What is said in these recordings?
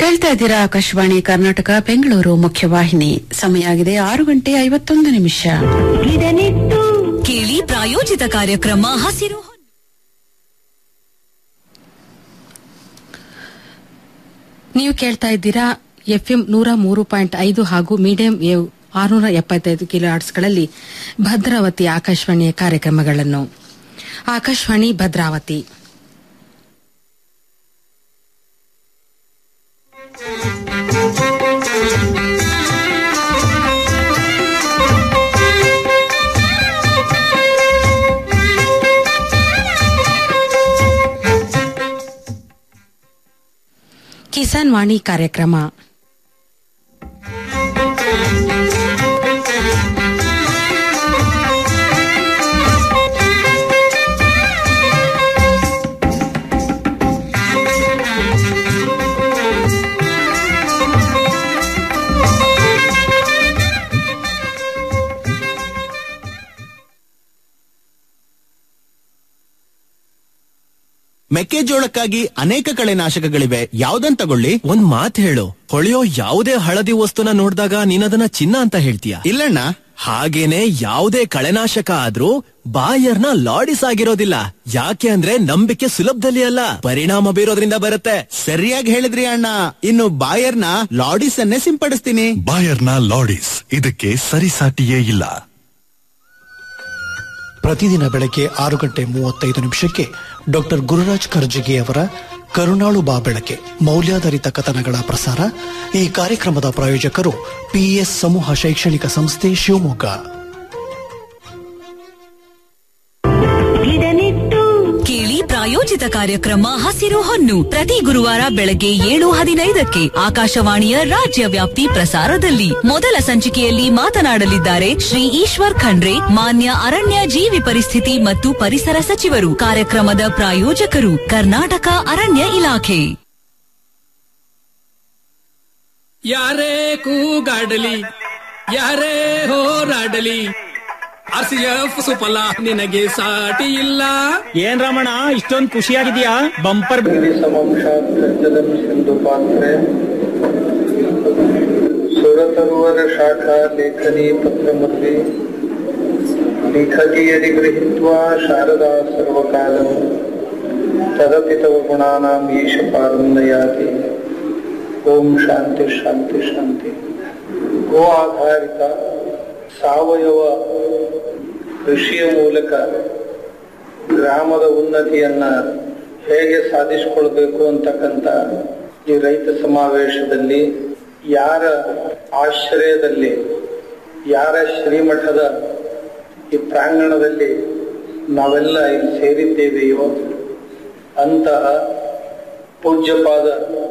ಕೇಳ್ತಾ ಇದ್ದೀರಾ ಆಕಾಶವಾಣಿ ಕರ್ನಾಟಕ ಬೆಂಗಳೂರು ಮುಖ್ಯವಾಹಿನಿ ಸಮಯ ಆಗಿದೆ ಆರು ಗಂಟೆ ಐವತ್ತೊಂದು ನಿಮಿಷ ಕೇಳಿ ಪ್ರಾಯೋಜಿತ ಕಾರ್ಯಕ್ರಮ ಹಸಿರು ಹೊನ್ನು. ನೀವು ಕೇಳ್ತಾ ಇದ್ದೀರಾ ಎಫ್ಎಂ ನೂರ ಮೂರು ಪಾಯಿಂಟ್ ಐದು ಹಾಗೂ ಮೀಡಿಯಂ ವೇವ್ ಆರುನೂರ ಎಪ್ಪತ್ತೈದು ಕಿಲೋ ಆರ್ಟ್ಸ್ಗಳಲ್ಲಿ ಭದ್ರಾವತಿ ಆಕಾಶವಾಣಿಯ ಕಾರ್ಯಕ್ರಮಗಳನ್ನು ಆಕಾಶವಾಣಿ ಭದ್ರಾವತಿ ಕಿಸಾನ್ ವಾಣಿ ಕಾರ್ಯಕ್ರಮ ಮೆಕ್ಕೆಜೋಳಕ್ಕಾಗಿ ಅನೇಕ ಕಳೆನಾಶಕಗಳಿವೆ ಯಾವ್ದನ್ ತಗೊಳ್ಳಿ ಒಂದ್ ಮಾತ್ ಹೇಳು ಹೊಳೆಯೋ ಯಾವುದೇ ಹಳದಿ ವಸ್ತುನ ನೋಡಿದಾಗ ನೀನದನ್ನ ಚಿನ್ನ ಅಂತ ಹೇಳ್ತೀಯ ಇಲ್ಲಣ್ಣ ಹಾಗೇನೆ ಯಾವುದೇ ಕಳೆನಾಶಕ ಆದ್ರೂ ಬಾಯರ್ನ ಲಾಡಿಸ್ ಆಗಿರೋದಿಲ್ಲ ಯಾಕೆ ಅಂದ್ರೆ ನಂಬಿಕೆ ಸುಲಭದಲ್ಲಿ ಅಲ್ಲ ಪರಿಣಾಮ ಬೀರೋದ್ರಿಂದ ಬರುತ್ತೆ ಸರಿಯಾಗಿ ಹೇಳಿದ್ರಿ ಅಣ್ಣ ಇನ್ನು ಬಾಯರ್ನ ಲಾಡಿಸ್ ಅನ್ನೇ ಸಿಂಪಡಿಸ್ತೀನಿ ಬಾಯರ್ನ ಲಾಡಿಸ್ ಇದಕ್ಕೆ ಸರಿಸಾಟಿಯೇ ಇಲ್ಲ ಪ್ರತಿದಿನ ಬೆಳಗ್ಗೆ ಆರು ಗಂಟೆ ಮೂವತ್ತೈದು ನಿಮಿಷಕ್ಕೆ ಡಾಕ್ಟರ್ ಗುರುರಾಜ್ ಕರ್ಜಿಗೆ ಅವರ ಕರುಣಾಳು ಬಾ ಬೆಳಕೆ ಮೌಲ್ಯಾಧಾರಿತ ಕಥನಗಳ ಪ್ರಸಾರ ಈ ಕಾರ್ಯಕ್ರಮದ ಪ್ರಾಯೋಜಕರು ಪಿಎಸ್ ಸಮೂಹ ಶೈಕ್ಷಣಿಕ ಸಂಸ್ಥೆ ಶಿವಮೊಗ್ಗ ಕೇಳಿ ಪ್ರಾಯೋಜಿತ ಕಾರ್ಯಕ್ರಮ ಹಸಿರು ಹೊನ್ನು ಪ್ರತಿ ಗುರುವಾರ ಬೆಳಗ್ಗೆ ಏಳು ಹದಿನೈದಕ್ಕೆ ಆಕಾಶವಾಣಿಯ ರಾಜ್ಯ ವ್ಯಾಪ್ತಿ ಪ್ರಸಾರದಲ್ಲಿ ಮೊದಲ ಸಂಚಿಕೆಯಲ್ಲಿ ಮಾತನಾಡಲಿದ್ದಾರೆ ಶ್ರೀ ಈಶ್ವರ್ ಖಂಡ್ರೆ ಮಾನ್ಯ ಅರಣ್ಯ ಜೀವಿ ಪರಿಸ್ಥಿತಿ ಮತ್ತು ಪರಿಸರ ಸಚಿವರು ಕಾರ್ಯಕ್ರಮದ ಪ್ರಾಯೋಜಕರು ಕರ್ನಾಟಕ ಅರಣ್ಯ ಇಲಾಖೆ ಯಾರೇ ಕೂಗಾಡಲಿ ಯಾರೇ ಹೋರಾಡಲಿ ಆರ್ ಸಿ ಎಫ್ ಸುಫಲ ನಿನಗೆ ಸಾಟಿ ಇಲ್ಲ ಏನ್ ರಮಣ ಇಷ್ಟೊಂದ್ ಖುಷಿಯಾಗಿದ್ಯಾ ಬಂಪರ್ समक्षात् सिन्धुपात्रे सुरतरुवर शाखा लेखनी पत्रमध्ये लिखति यदि गृहीत्वा शारदा सर्वकालम् तदपि तव गुणानाम् ईश पारन्दयाति ಓಂ ಶಾಂತಿ ಶಾಂತಿ ಶಾಂತಿ ಗೋ ಆಧಾರಿತ ಸಾವಯವ ಕೃಷಿಯ ಮೂಲಕ ಗ್ರಾಮದ ಉನ್ನತಿಯನ್ನ ಹೇಗೆ ಸಾಧಿಸಿಕೊಳ್ಬೇಕು ಅಂತಕ್ಕಂಥ ಈ ರೈತ ಸಮಾವೇಶದಲ್ಲಿ ಯಾರ ಆಶ್ರಯದಲ್ಲಿ ಯಾರ ಶ್ರೀಮಠದ ಈ ಪ್ರಾಂಗಣದಲ್ಲಿ ನಾವೆಲ್ಲ ಇಲ್ಲಿ ಸೇರಿದ್ದೇವೆಯೋ ಅಂತಹ ಪೂಜ್ಯಪಾದ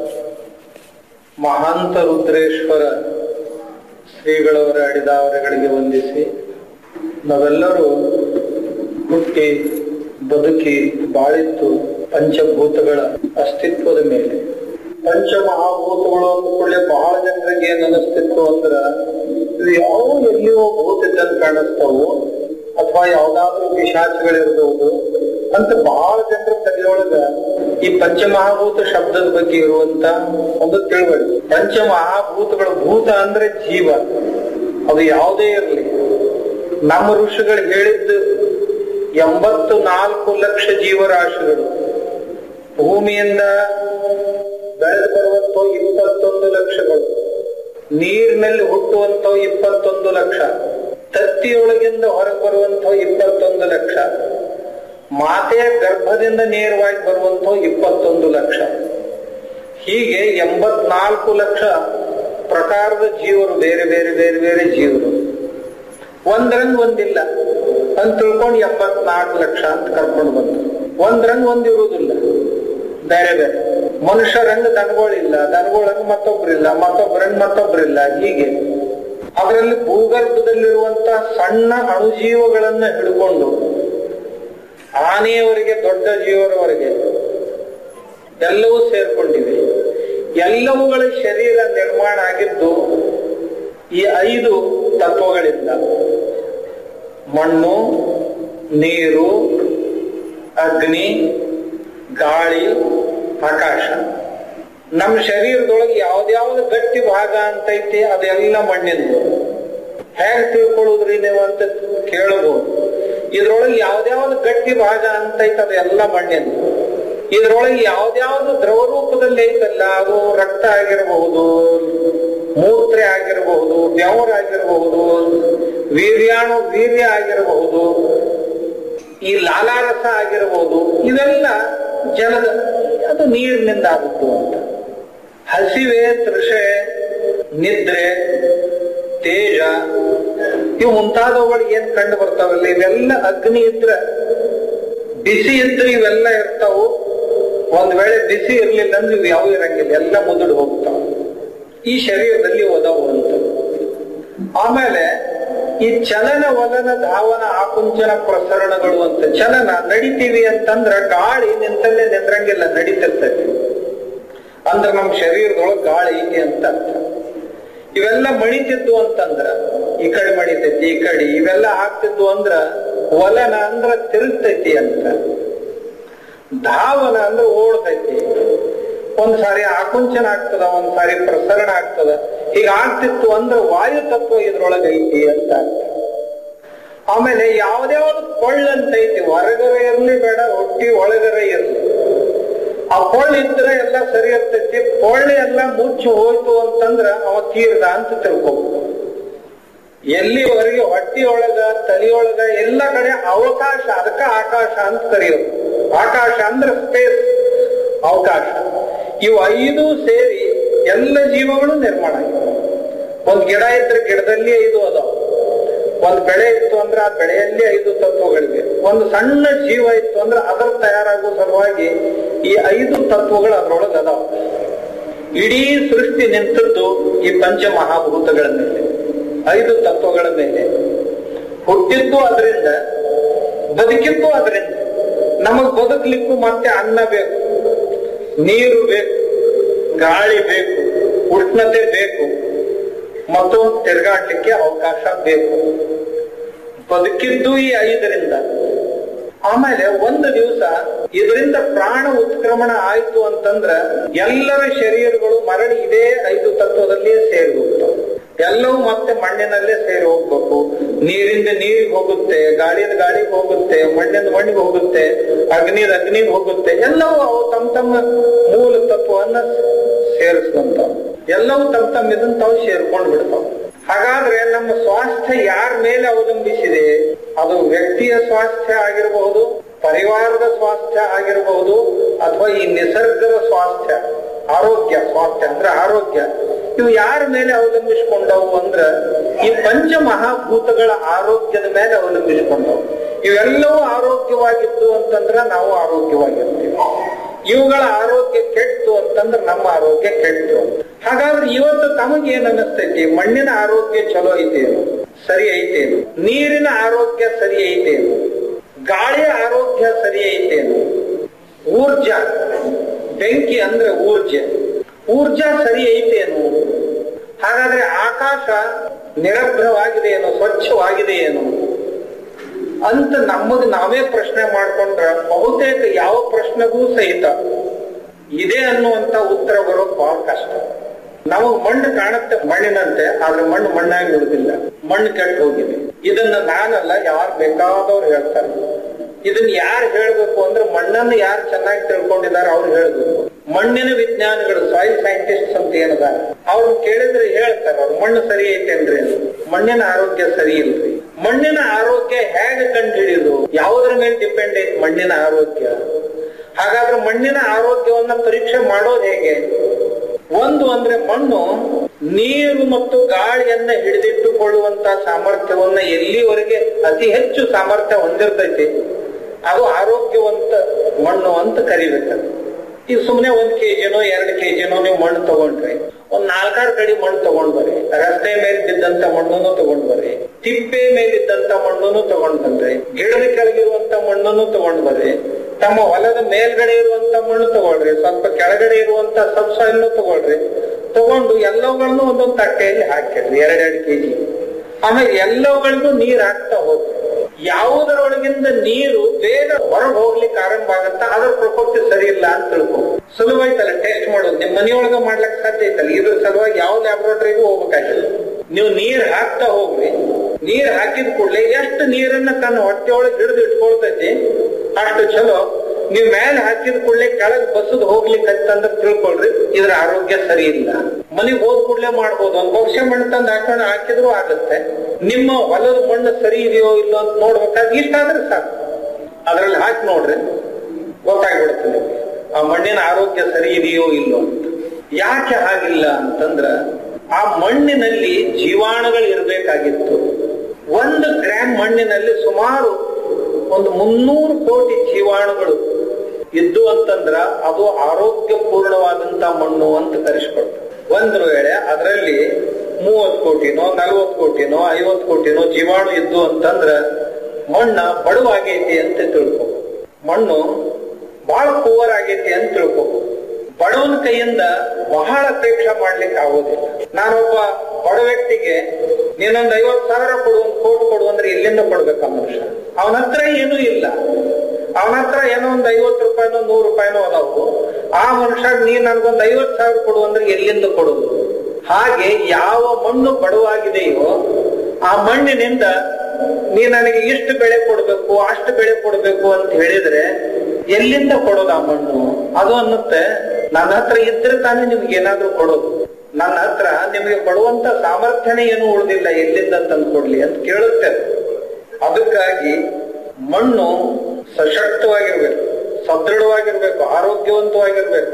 ಮಹಾಂತ ರುದ್ರೇಶ್ವರ ಶ್ರೀಗಳವರ ಅಡಿದಾವರೆಗಳಿಗೆ ವಂದಿಸಿ ನಾವೆಲ್ಲರೂ ಹುಟ್ಟಿ ಬದುಕಿ ಬಾಳಿತ್ತು ಪಂಚಭೂತಗಳ ಅಸ್ತಿತ್ವದ ಮೇಲೆ ಪಂಚಮಹಾಭೂತಗಳು ಅಂದ್ಕೊಳ್ಳೆ ಬಹಳ ಜನರಿಗೆ ಏನ್ ಅನಿಸ್ತಿತ್ತು ಅಂದ್ರ ಇದು ಯಾವ ಎಲ್ಲಿಯೋ ಭೂತ ಇದ್ದಂಗೆ ಕಾಣಿಸ್ತಾವು ಅಥವಾ ಯಾವ್ದಾದ್ರು ಪಿಶಾಚಿಗಳಿರ್ಬಹುದು ಅಂತ ಬಹಳ ಜನರ ತಲೆಯೊಳಗ ಈ ಪಂಚಮಹಾಭೂತ ಶಬ್ದದ ಬಗ್ಗೆ ಇರುವಂತ ಒಂದು ತಿಳುವಳಿಕೆ ಪಂಚಮಹಾಭೂತಗಳ ಭೂತ ಅಂದ್ರೆ ಜೀವ ಅದು ಯಾವುದೇ ಇರಲಿ ನಮ್ಮ ಋಷಿಗಳು ಹೇಳಿದ್ದು ಎಂಬತ್ತು ನಾಲ್ಕು ಲಕ್ಷ ಜೀವರಾಶಿಗಳು ಭೂಮಿಯಿಂದ ಬೆಳೆದು ಬರುವಂತ ಇಪ್ಪತ್ತೊಂದು ಲಕ್ಷಗಳು ನೀರಿನಲ್ಲಿ ಹುಟ್ಟುವಂತ ಇಪ್ಪತ್ತೊಂದು ಲಕ್ಷ ತತ್ತಿಯೊಳಗಿಂದ ಹೊರಗೆ ಬರುವಂತ ಇಪ್ಪತ್ತೊಂದು ಲಕ್ಷ ಮಾತೆಯ ಗರ್ಭದಿಂದ ನೇರವಾಗಿ ಬರುವಂತ ಇಪ್ಪತ್ತೊಂದು ಲಕ್ಷ ಹೀಗೆ ಎಂಬತ್ನಾಲ್ಕು ಲಕ್ಷ ಪ್ರಕಾರದ ಜೀವರು ಬೇರೆ ಬೇರೆ ಬೇರೆ ಬೇರೆ ಜೀವರು ಒಂದ್ರಂಗ್ ಒಂದಿಲ್ಲ ಅಂತ ತಿಳ್ಕೊಂಡು ಎಂಬತ್ನಾಲ್ಕು ಲಕ್ಷ ಅಂತ ಕರ್ಕೊಂಡು ಬಂದ್ರು ಒಂದ್ರಂಗ್ ಒಂದಿರುವುದಿಲ್ಲ ಬೇರೆ ಬೇರೆ ಮನುಷ್ಯರಂಗ ದನಗಳಿಲ್ಲ ದನಗಳಂಗ್ ಮತ್ತೊಬ್ರಿಲ್ಲ ಮತ್ತೊಬ್ಬರಂಗ್ ಮತ್ತೊಬ್ರಿಲ್ಲ ಹೀಗೆ ಅದರಲ್ಲಿ ಭೂಗರ್ಭದಲ್ಲಿರುವಂತ ಸಣ್ಣ ಅಣುಜೀವಗಳನ್ನ ಹಿಡ್ಕೊಂಡು ಆನೆಯವರೆಗೆ ದೊಡ್ಡ ಜೀವರವರೆಗೆ ಎಲ್ಲವೂ ಸೇರ್ಕೊಂಡಿವೆ ಎಲ್ಲವುಗಳ ಶರೀರ ನಿರ್ಮಾಣ ಆಗಿದ್ದು ಈ ಐದು ತತ್ವಗಳಿಂದ ಮಣ್ಣು ನೀರು ಅಗ್ನಿ ಗಾಳಿ ಆಕಾಶ ನಮ್ಮ ಶರೀರದೊಳಗೆ ಯಾವ್ದ್ಯಾವ್ದು ಗಟ್ಟಿ ಭಾಗ ಅಂತೈತಿ ಅದೆಲ್ಲ ಮಣ್ಣಿಂದು ಹೇಗೆ ತಿಳ್ಕೊಳ್ಳುದ್ರಿ ನೀವು ಅಂತ ಕೇಳಬಹುದು ಇದ್ರೊಳಗೆ ಯಾವ್ದ್ಯಾವ್ದು ಗಟ್ಟಿ ಭಾಗ ಅಂತೈತಿ ಅದೆಲ್ಲ ಮಣ್ಣಿಂದು ಇದ್ರೊಳಗೆ ಯಾವ್ದ್ಯಾವ್ದು ದ್ರವ ರೂಪದಲ್ಲಿ ಐತಲ್ಲ ಅದು ರಕ್ತ ಆಗಿರಬಹುದು ಮೂತ್ರೆ ಆಗಿರಬಹುದು ಬೆವರಾಗಿರಬಹುದು ವೀರ್ಯಾಣು ವೀರ್ಯ ಆಗಿರಬಹುದು ಈ ಲಾಲಾರಸ ಆಗಿರಬಹುದು ಇವೆಲ್ಲ ಜಲದ ಅದು ನೀರಿನಿಂದ ಆಗುತ್ತು ಅಂತ ಹಸಿವೆ ತೃಷೆ ನಿದ್ರೆ ತೇಜ ಇವು ಮುಂತಾದವುಗಳು ಏನ್ ಕಂಡು ಬರ್ತಾವಲ್ಲ ಇವೆಲ್ಲ ಅಗ್ನಿ ಇದ್ರ ಬಿಸಿ ಇದ್ರೆ ಇವೆಲ್ಲ ಇರ್ತಾವು ಒಂದ್ ವೇಳೆ ಬಿಸಿ ಇರ್ಲಿಲ್ಲ ಅಂದ್ರೆ ಇವು ಯಾವ ಇರಂಗಿಲ್ಲ ಎಲ್ಲ ಮುದುಡು ಹೋಗ್ತಾವ ಈ ಶರೀರದಲ್ಲಿ ಒದವು ಅಂತ ಆಮೇಲೆ ಈ ಚಲನ ವಲನ ಧಾವನ ಆಕುಂಚನ ಪ್ರಸರಣಗಳು ಅಂತ ಚಲನ ನಡಿತೀವಿ ಅಂತಂದ್ರ ಗಾಳಿ ನಿಂತಲ್ಲೇ ನಿಂದ್ರಂಗಿಲ್ಲ ನಡೀತಿರ್ತೈತಿ ಅಂದ್ರ ನಮ್ ಶರೀರದೊಳಗ್ ಗಾಳಿ ಐತಿ ಅಂತ ಅರ್ಥ ಇವೆಲ್ಲ ಮಣಿತಿದ್ದು ಅಂತಂದ್ರ ಈ ಕಡೆ ಮಣಿತೈತಿ ಈ ಕಡೆ ಇವೆಲ್ಲ ಆಗ್ತಿದ್ವು ಅಂದ್ರ ವಲನ ಅಂದ್ರ ತಿರುಗ್ತೈತಿ ಅಂತ ಧಾವನ ಅಂದ್ರ ಓಡ್ತೈತಿ ಒಂದ್ ಸಾರಿ ಆಕುಂಚನ ಆಗ್ತದ ಒಂದ್ ಸಾರಿ ಪ್ರಸರಣ ಆಗ್ತದ ಹೀಗ ಆಗ್ತಿತ್ತು ಅಂದ್ರ ವಾಯು ತತ್ವ ಇದ್ರೊಳಗ ಐತಿ ಅಂತ ಅರ್ಥ ಆಮೇಲೆ ಯಾವ್ದ್ಯಾವ್ದು ಕೊಳ್ಳಂತ ಐತಿ ಹೊರಗರೆ ಇರ್ಲಿ ಬೇಡ ಹೊಟ್ಟಿ ಒಳಗರೆ ಇರ್ಲಿ ಆ ಕೊಳ್ಳ ಇದ್ರೆ ಎಲ್ಲ ಸರಿ ಇರ್ತೈತಿ ಕೊಳ್ಳೆ ಎಲ್ಲ ಮುಚ್ಚಿ ಹೋಯ್ತು ಅಂತಂದ್ರ ಅವ ತೀರ್ದ ಅಂತ ತಿಳ್ಕೊಬಹುದು ಎಲ್ಲಿವರೆಗೆ ಹೊಟ್ಟಿಯೊಳಗ ತಲೆಯೊಳಗ ಎಲ್ಲ ಕಡೆ ಅವಕಾಶ ಅದಕ್ಕ ಆಕಾಶ ಅಂತ ಕರೆಯೋದು ಆಕಾಶ ಅಂದ್ರೆ ಸ್ಪೇಸ್ ಅವಕಾಶ ಇವು ಐದು ಸೇರಿ ಎಲ್ಲ ಜೀವಗಳು ನಿರ್ಮಾಣ ಆಗಿವೆ ಒಂದ್ ಗಿಡ ಇದ್ರೆ ಗಿಡದಲ್ಲಿ ಐದು ಅದಾವ ಒಂದ್ ಬೆಳೆ ಇತ್ತು ಅಂದ್ರೆ ಆ ಬೆಳೆಯಲ್ಲಿ ಐದು ತತ್ವಗಳಿವೆ ಒಂದು ಸಣ್ಣ ಜೀವ ಇತ್ತು ಅಂದ್ರೆ ಅದರ ತಯಾರಾಗುವ ಸಲುವಾಗಿ ಈ ಐದು ತತ್ವಗಳು ಅದರೊಳಗೆ ಅದಾವ ಇಡೀ ಸೃಷ್ಟಿ ನಿಂತದ್ದು ಈ ಪಂಚ ಮಹಾಭೂತಗಳ ಮೇಲೆ ಐದು ತತ್ವಗಳ ಮೇಲೆ ಹುಟ್ಟಿದ್ದು ಅದರಿಂದ ಬದುಕಿದ್ದು ಅದರಿಂದ ನಮಗ್ ಬದುಕಲಿಕ್ಕೂ ಮತ್ತೆ ಅನ್ನ ಬೇಕು ನೀರು ಬೇಕು ಗಾಳಿ ಬೇಕು ಉಷ್ಣತೆ ಬೇಕು ಮತ್ತು ತಿರುಗಾಡ್ಲಿಕ್ಕೆ ಅವಕಾಶ ಬೇಕು ಬದುಕಿದ್ದು ಈ ಐದರಿಂದ ಆಮೇಲೆ ಒಂದು ದಿವಸ ಇದರಿಂದ ಪ್ರಾಣ ಉತ್ಕ್ರಮಣ ಆಯ್ತು ಅಂತಂದ್ರ ಎಲ್ಲರ ಶರೀರಗಳು ಮರಳಿ ಇದೇ ಐದು ತತ್ವದಲ್ಲಿ ಸೇರಿ ಹೋಗ್ತಾವ ಎಲ್ಲವೂ ಮತ್ತೆ ಮಣ್ಣಿನಲ್ಲೇ ಸೇರಿ ಹೋಗ್ಬೇಕು ನೀರಿಂದ ನೀರಿಗೆ ಹೋಗುತ್ತೆ ಗಾಳಿಯಿಂದ ಗಾಳಿಗೆ ಹೋಗುತ್ತೆ ಮಣ್ಣಿಂದ ಮಣ್ಣಿಗೆ ಹೋಗುತ್ತೆ ಅಗ್ನಿದ ಅಗ್ನಿಗೆ ಹೋಗುತ್ತೆ ಎಲ್ಲವೂ ಅವು ತಮ್ಮ ತಮ್ಮ ಮೂಲ ತತ್ವವನ್ನ ಸೇರಿಸ್ಕೊಂತಾವ ಎಲ್ಲವೂ ತಮ್ಮ ತಮ್ಮ ಇದನ್ನ ತಾವು ಸೇರ್ಕೊಂಡು ಬಿಡ್ತಾವ ಹಾಗಾದ್ರೆ ನಮ್ಮ ಸ್ವಾಸ್ಥ್ಯ ಯಾರ ಮೇಲೆ ಅವಲಂಬಿಸಿದೆ ಅದು ವ್ಯಕ್ತಿಯ ಸ್ವಾಸ್ಥ್ಯ ಆಗಿರಬಹುದು ಪರಿವಾರದ ಸ್ವಾಸ್ಥ್ಯ ಆಗಿರಬಹುದು ಅಥವಾ ಈ ನಿಸರ್ಗದ ಸ್ವಾಸ್ಥ್ಯ ಆರೋಗ್ಯ ಸ್ವಾಸ್ಥ್ಯ ಅಂದ್ರೆ ಆರೋಗ್ಯ ಇವು ಯಾರ ಮೇಲೆ ಅವಲಂಬಿಸಿಕೊಂಡವು ಅಂದ್ರ ಈ ಪಂಚ ಮಹಾಭೂತಗಳ ಆರೋಗ್ಯದ ಮೇಲೆ ಅವಲಂಬಿಸಿಕೊಂಡವು ಇವೆಲ್ಲವೂ ಆರೋಗ್ಯವಾಗಿದ್ದು ಅಂತಂದ್ರ ನಾವು ಆರೋಗ್ಯವಾಗಿರ್ತೀವಿ ಇವುಗಳ ಆರೋಗ್ಯ ಕೆಟ್ಟು ಅಂತಂದ್ರೆ ನಮ್ಮ ಆರೋಗ್ಯ ಕೆಟ್ಟು ಹಾಗಾದ್ರೆ ಇವತ್ತು ತಮಗೇನ್ ಅನಿಸ್ತೈತಿ ಮಣ್ಣಿನ ಆರೋಗ್ಯ ಚಲೋ ಐತೇನು ಸರಿ ಐತೇನು ನೀರಿನ ಆರೋಗ್ಯ ಸರಿ ಐತೇನು ಗಾಳಿಯ ಆರೋಗ್ಯ ಸರಿ ಐತೇನು ಊರ್ಜಾ ಬೆಂಕಿ ಅಂದ್ರೆ ಊರ್ಜೆ ಊರ್ಜಾ ಸರಿ ಐತೇನು ಹಾಗಾದ್ರೆ ಆಕಾಶ ನಿರಭ್ರವಾಗಿದೆ ಏನು ಸ್ವಚ್ಛವಾಗಿದೆ ಏನು ಅಂತ ನಮಗ್ ನಾವೇ ಪ್ರಶ್ನೆ ಮಾಡ್ಕೊಂಡ್ರ ಬಹುತೇಕ ಯಾವ ಪ್ರಶ್ನೆಗೂ ಸಹಿತ ಇದೆ ಅನ್ನುವಂತ ಉತ್ತರ ಬರೋದು ಬಹಳ ಕಷ್ಟ ನಮಗ್ ಮಣ್ಣು ಕಾಣುತ್ತೆ ಮಣ್ಣಿನಂತೆ ಆದ್ರೆ ಮಣ್ಣು ಮಣ್ಣಾಗಿ ಉಳಿದಿಲ್ಲ ಮಣ್ಣು ಕೆಟ್ಟು ಹೋಗಿದೆ ಇದನ್ನ ನಾನಲ್ಲ ಯಾರು ಬೇಕಾದವ್ರು ಹೇಳ್ತಾರೆ ಇದನ್ನ ಯಾರು ಹೇಳ್ಬೇಕು ಅಂದ್ರೆ ಮಣ್ಣನ್ನು ಯಾರು ಚೆನ್ನಾಗಿ ತಿಳ್ಕೊಂಡಿದ್ದಾರೆ ಅವ್ರು ಹೇಳ್ಬೇಕು ಮಣ್ಣಿನ ವಿಜ್ಞಾನಿಗಳು ಸಾಯಿಲ್ ಸೈಂಟಿಸ್ಟ್ ಅಂತ ಏನಿದ್ದಾರೆ ಅವ್ರು ಕೇಳಿದ್ರೆ ಹೇಳ್ತಾರೆ ಅವ್ರು ಮಣ್ಣು ಸರಿ ಐತೇನ್ರಿ ಮಣ್ಣಿನ ಆರೋಗ್ಯ ಸರಿ ಇಲ್ರಿ ಮಣ್ಣಿನ ಆರೋಗ್ಯ ಹೇಗೆ ಕಂಡುಹಿಡಿಯುದು ಯಾವುದ್ರ ಮೇಲೆ ಡಿಪೆಂಡ್ ಐತಿ ಮಣ್ಣಿನ ಆರೋಗ್ಯ ಹಾಗಾದ್ರೆ ಮಣ್ಣಿನ ಆರೋಗ್ಯವನ್ನ ಪರೀಕ್ಷೆ ಮಾಡೋದು ಹೇಗೆ ಒಂದು ಅಂದ್ರೆ ಮಣ್ಣು ನೀರು ಮತ್ತು ಗಾಳಿಯನ್ನ ಹಿಡಿದಿಟ್ಟುಕೊಳ್ಳುವಂತ ಸಾಮರ್ಥ್ಯವನ್ನ ಎಲ್ಲಿವರೆಗೆ ಅತಿ ಹೆಚ್ಚು ಸಾಮರ್ಥ್ಯ ಹೊಂದಿರ್ತೈತಿ ಅದು ಆರೋಗ್ಯವಂತ ಮಣ್ಣು ಅಂತ ಕರಿಬೇಕು ಈಗ ಸುಮ್ನೆ ಒಂದ್ ಕೆಜಿನೋ ಎರಡ್ ಕೆಜಿನೋ ನೀವು ಮಣ್ಣು ತಗೊಂಡ್ರಿ ಒಂದ್ ನಾಲ್ಕಾರು ಕಡೆ ಮಣ್ಣು ತಗೊಂಡ್ ಬರ್ರಿ ರಸ್ತೆ ಮೇಲೆ ಬಿದ್ದಂತ ಮಣ್ಣನ್ನು ತಗೊಂಡ್ ಬರ್ರಿ ತಿಪ್ಪೆ ಮೇಲಿದ್ದಂತ ಮಣ್ಣನ್ನು ತಗೊಂಡ್ ಬಂದ್ರಿ ಗಿಡದ ಕೆಳಗಿರುವಂತ ಮಣ್ಣನ್ನು ತಗೊಂಡ್ ಬರ್ರಿ ತಮ್ಮ ಹೊಲದ ಮೇಲ್ಗಡೆ ಇರುವಂತ ಮಣ್ಣು ತಗೊಳ್ರಿ ಸ್ವಲ್ಪ ಕೆಳಗಡೆ ಇರುವಂತ ಸಬ್ಸಾಯಿಲ್ ತಗೊಳ್ರಿ ತಗೊಂಡು ಎಲ್ಲವುಗಳನ್ನು ಒಂದೊಂದು ತಟ್ಟೆಯಲ್ಲಿ ಹಾಕಿಡ್ರಿ ಎರಡೆರಡು ಕೆಜಿ ಆಮೇಲೆ ಎಲ್ಲವುಗಳಿಗೂ ನೀರ್ ಹಾಕ್ತಾ ಹೋಗ್ರಿ ಯಾವುದರೊಳಗಿಂದ ನೀರು ಬೇಗ ಹೊರಗೆ ಹೋಗ್ಲಿಕ್ಕೆ ಆರಂಭ ಆಗತ್ತ ಅದ್ರ ಪ್ರಕೃತಿ ಸರಿ ಇಲ್ಲ ಅಂತ ತಿಳ್ಕೊ ಸುಲಭ ಐತಲ್ಲ ಟೆಸ್ಟ್ ಮಾಡೋದು ನಿಮ್ ಮನೆಯೊಳಗ ಮಾಡ್ಲಕ್ ಸಾಧ್ಯ ಐತಲ್ಲ ಇದ್ರ ಸಲುವಾಗಿ ಯಾವ ಲ್ಯಾಬ್ರೋಟರಿಗೂ ಹೋಗ್ಬೇಕಾಗಿಲ್ಲ ನೀವು ನೀರ್ ಹಾಕ್ತಾ ಹೋಗ್ರಿ ನೀರ್ ಹಾಕಿದ ಕೂಡಲೇ ಎಷ್ಟು ನೀರನ್ನ ತನ್ನ ಹೊಟ್ಟೆಯೊಳಗೆ ಹಿಡಿದು ಇಟ್ಕೊಳ್ತೈತಿ ಅಷ್ಟು ಚಲೋ ನೀವ್ ಮೇಲೆ ಹಾಕಿದ ಕೂಡಲೇ ಕೆಳಗ್ ಬಸದ್ ಹೋಗ್ಲಿಕ್ಕೆ ಅಂತಂದ್ರೆ ತಿಳ್ಕೊಳ್ರಿ ಇದ್ರ ಆರೋಗ್ಯ ಸರಿ ಇಲ್ಲ ಮನೆಗ್ ಹೋದ್ ಕೂಡಲೇ ಮಾಡ್ಬೋದು ಒಂದ್ ಭವಿಷ್ಯ ಮಣ್ಣು ತಂದು ಹಾಕೊಂಡು ಹಾಕಿದ್ರು ಆಗುತ್ತೆ ನಿಮ್ಮ ಹೊಲದ ಮಣ್ಣು ಸರಿ ಇದೆಯೋ ಇಲ್ಲೋ ಅಂತ ನೋಡ್ಬೇಕಾದ್ರೆ ಇಷ್ಟಾದ್ರೆ ಸಾಕು ಅದ್ರಲ್ಲಿ ಹಾಕಿ ನೋಡ್ರಿ ಗೊತ್ತಾಗ್ಬಿಡುತ್ತೆ ನಿಮ್ಗೆ ಆ ಮಣ್ಣಿನ ಆರೋಗ್ಯ ಸರಿ ಇದೆಯೋ ಇಲ್ಲೋ ಅಂತ ಯಾಕೆ ಹಾಗಿಲ್ಲ ಅಂತಂದ್ರ ಆ ಮಣ್ಣಿನಲ್ಲಿ ಜೀವಾಣುಗಳು ಇರಬೇಕಾಗಿತ್ತು ಒಂದು ಗ್ರಾಮ್ ಮಣ್ಣಿನಲ್ಲಿ ಸುಮಾರು ಒಂದು ಮುನ್ನೂರು ಕೋಟಿ ಜೀವಾಣುಗಳು ಇದ್ದು ಅಂತಂದ್ರ ಅದು ಆರೋಗ್ಯಪೂರ್ಣವಾದಂತ ಮಣ್ಣು ಅಂತ ಕರೆಸ್ಕೊಳ್ತಾರೆ ಒಂದು ವೇಳೆ ಅದರಲ್ಲಿ ಮೂವತ್ ಕೋಟಿನೋ ನಲ್ವತ್ ಕೋಟಿನೋ ಐವತ್ ಕೋಟಿನೋ ಜೀವಾಣು ಇದ್ದು ಅಂತಂದ್ರ ಮಣ್ಣ ಬಡವಾಗೈತಿ ಅಂತ ತಿಳ್ಕೊ ಮಣ್ಣು ಬಹಳ ಪೂವರ್ ಆಗೈತಿ ಅಂತ ತಿಳ್ಕೊ ಬಡವನ ಕೈಯಿಂದ ಬಹಳ ಅಪೇಕ್ಷೆ ಮಾಡ್ಲಿಕ್ಕೆ ಆಗೋದಿಲ್ಲ ನಾನೊಬ್ಬ ಬಡ ವ್ಯಕ್ತಿಗೆ ನೀನೊಂದ್ ಐವತ್ ಸಾವಿರ ಕೊಡು ಒಂದ್ ಕೋಟಿ ಕೊಡು ಅಂದ್ರೆ ಎಲ್ಲಿಂದ ಕೊಡ್ಬೇಕು ಆ ಮನುಷ್ಯ ಅವನ ಹತ್ರ ಏನೂ ಇಲ್ಲ ಅವನ ಹತ್ರ ಏನೋ ಒಂದ್ ಐವತ್ ರೂಪಾಯಿನೋ ನೂರು ರೂಪಾಯಿನೋ ಅದಾವು ಆ ಮನುಷ್ಯ ನೀ ನನ್ಗೊಂದ್ ಐವತ್ ಸಾವಿರ ಕೊಡು ಅಂದ್ರೆ ಎಲ್ಲಿಂದ ಕೊಡುದು ಹಾಗೆ ಯಾವ ಮಣ್ಣು ಬಡವಾಗಿದೆಯೋ ಆ ಮಣ್ಣಿನಿಂದ ನೀ ನನಗೆ ಇಷ್ಟು ಬೆಳೆ ಕೊಡ್ಬೇಕು ಅಷ್ಟು ಬೆಳೆ ಕೊಡ್ಬೇಕು ಅಂತ ಹೇಳಿದ್ರೆ ಎಲ್ಲಿಂದ ಕೊಡೋದು ಆ ಮಣ್ಣು ಅದು ಅನ್ನತ್ತೆ ನನ್ನ ಹತ್ರ ಇದ್ರೆ ತಾನೇ ನಿಮ್ಗೆ ಏನಾದ್ರೂ ಕೊಡೋದು ನನ್ನ ಹತ್ರ ನಿಮಗೆ ಕೊಡುವಂತ ಸಾಮರ್ಥ್ಯನೇ ಏನು ಉಳಿದಿಲ್ಲ ಎಲ್ಲಿಂದ ತಂದು ಕೊಡ್ಲಿ ಅಂತ ಕೇಳುತ್ತೆ ಅದು. ಅದಕ್ಕಾಗಿ ಮಣ್ಣು ಸಶಕ್ತವಾಗಿರ್ಬೇಕು ಸದೃಢವಾಗಿರ್ಬೇಕು ಆರೋಗ್ಯವಂತವಾಗಿರ್ಬೇಕು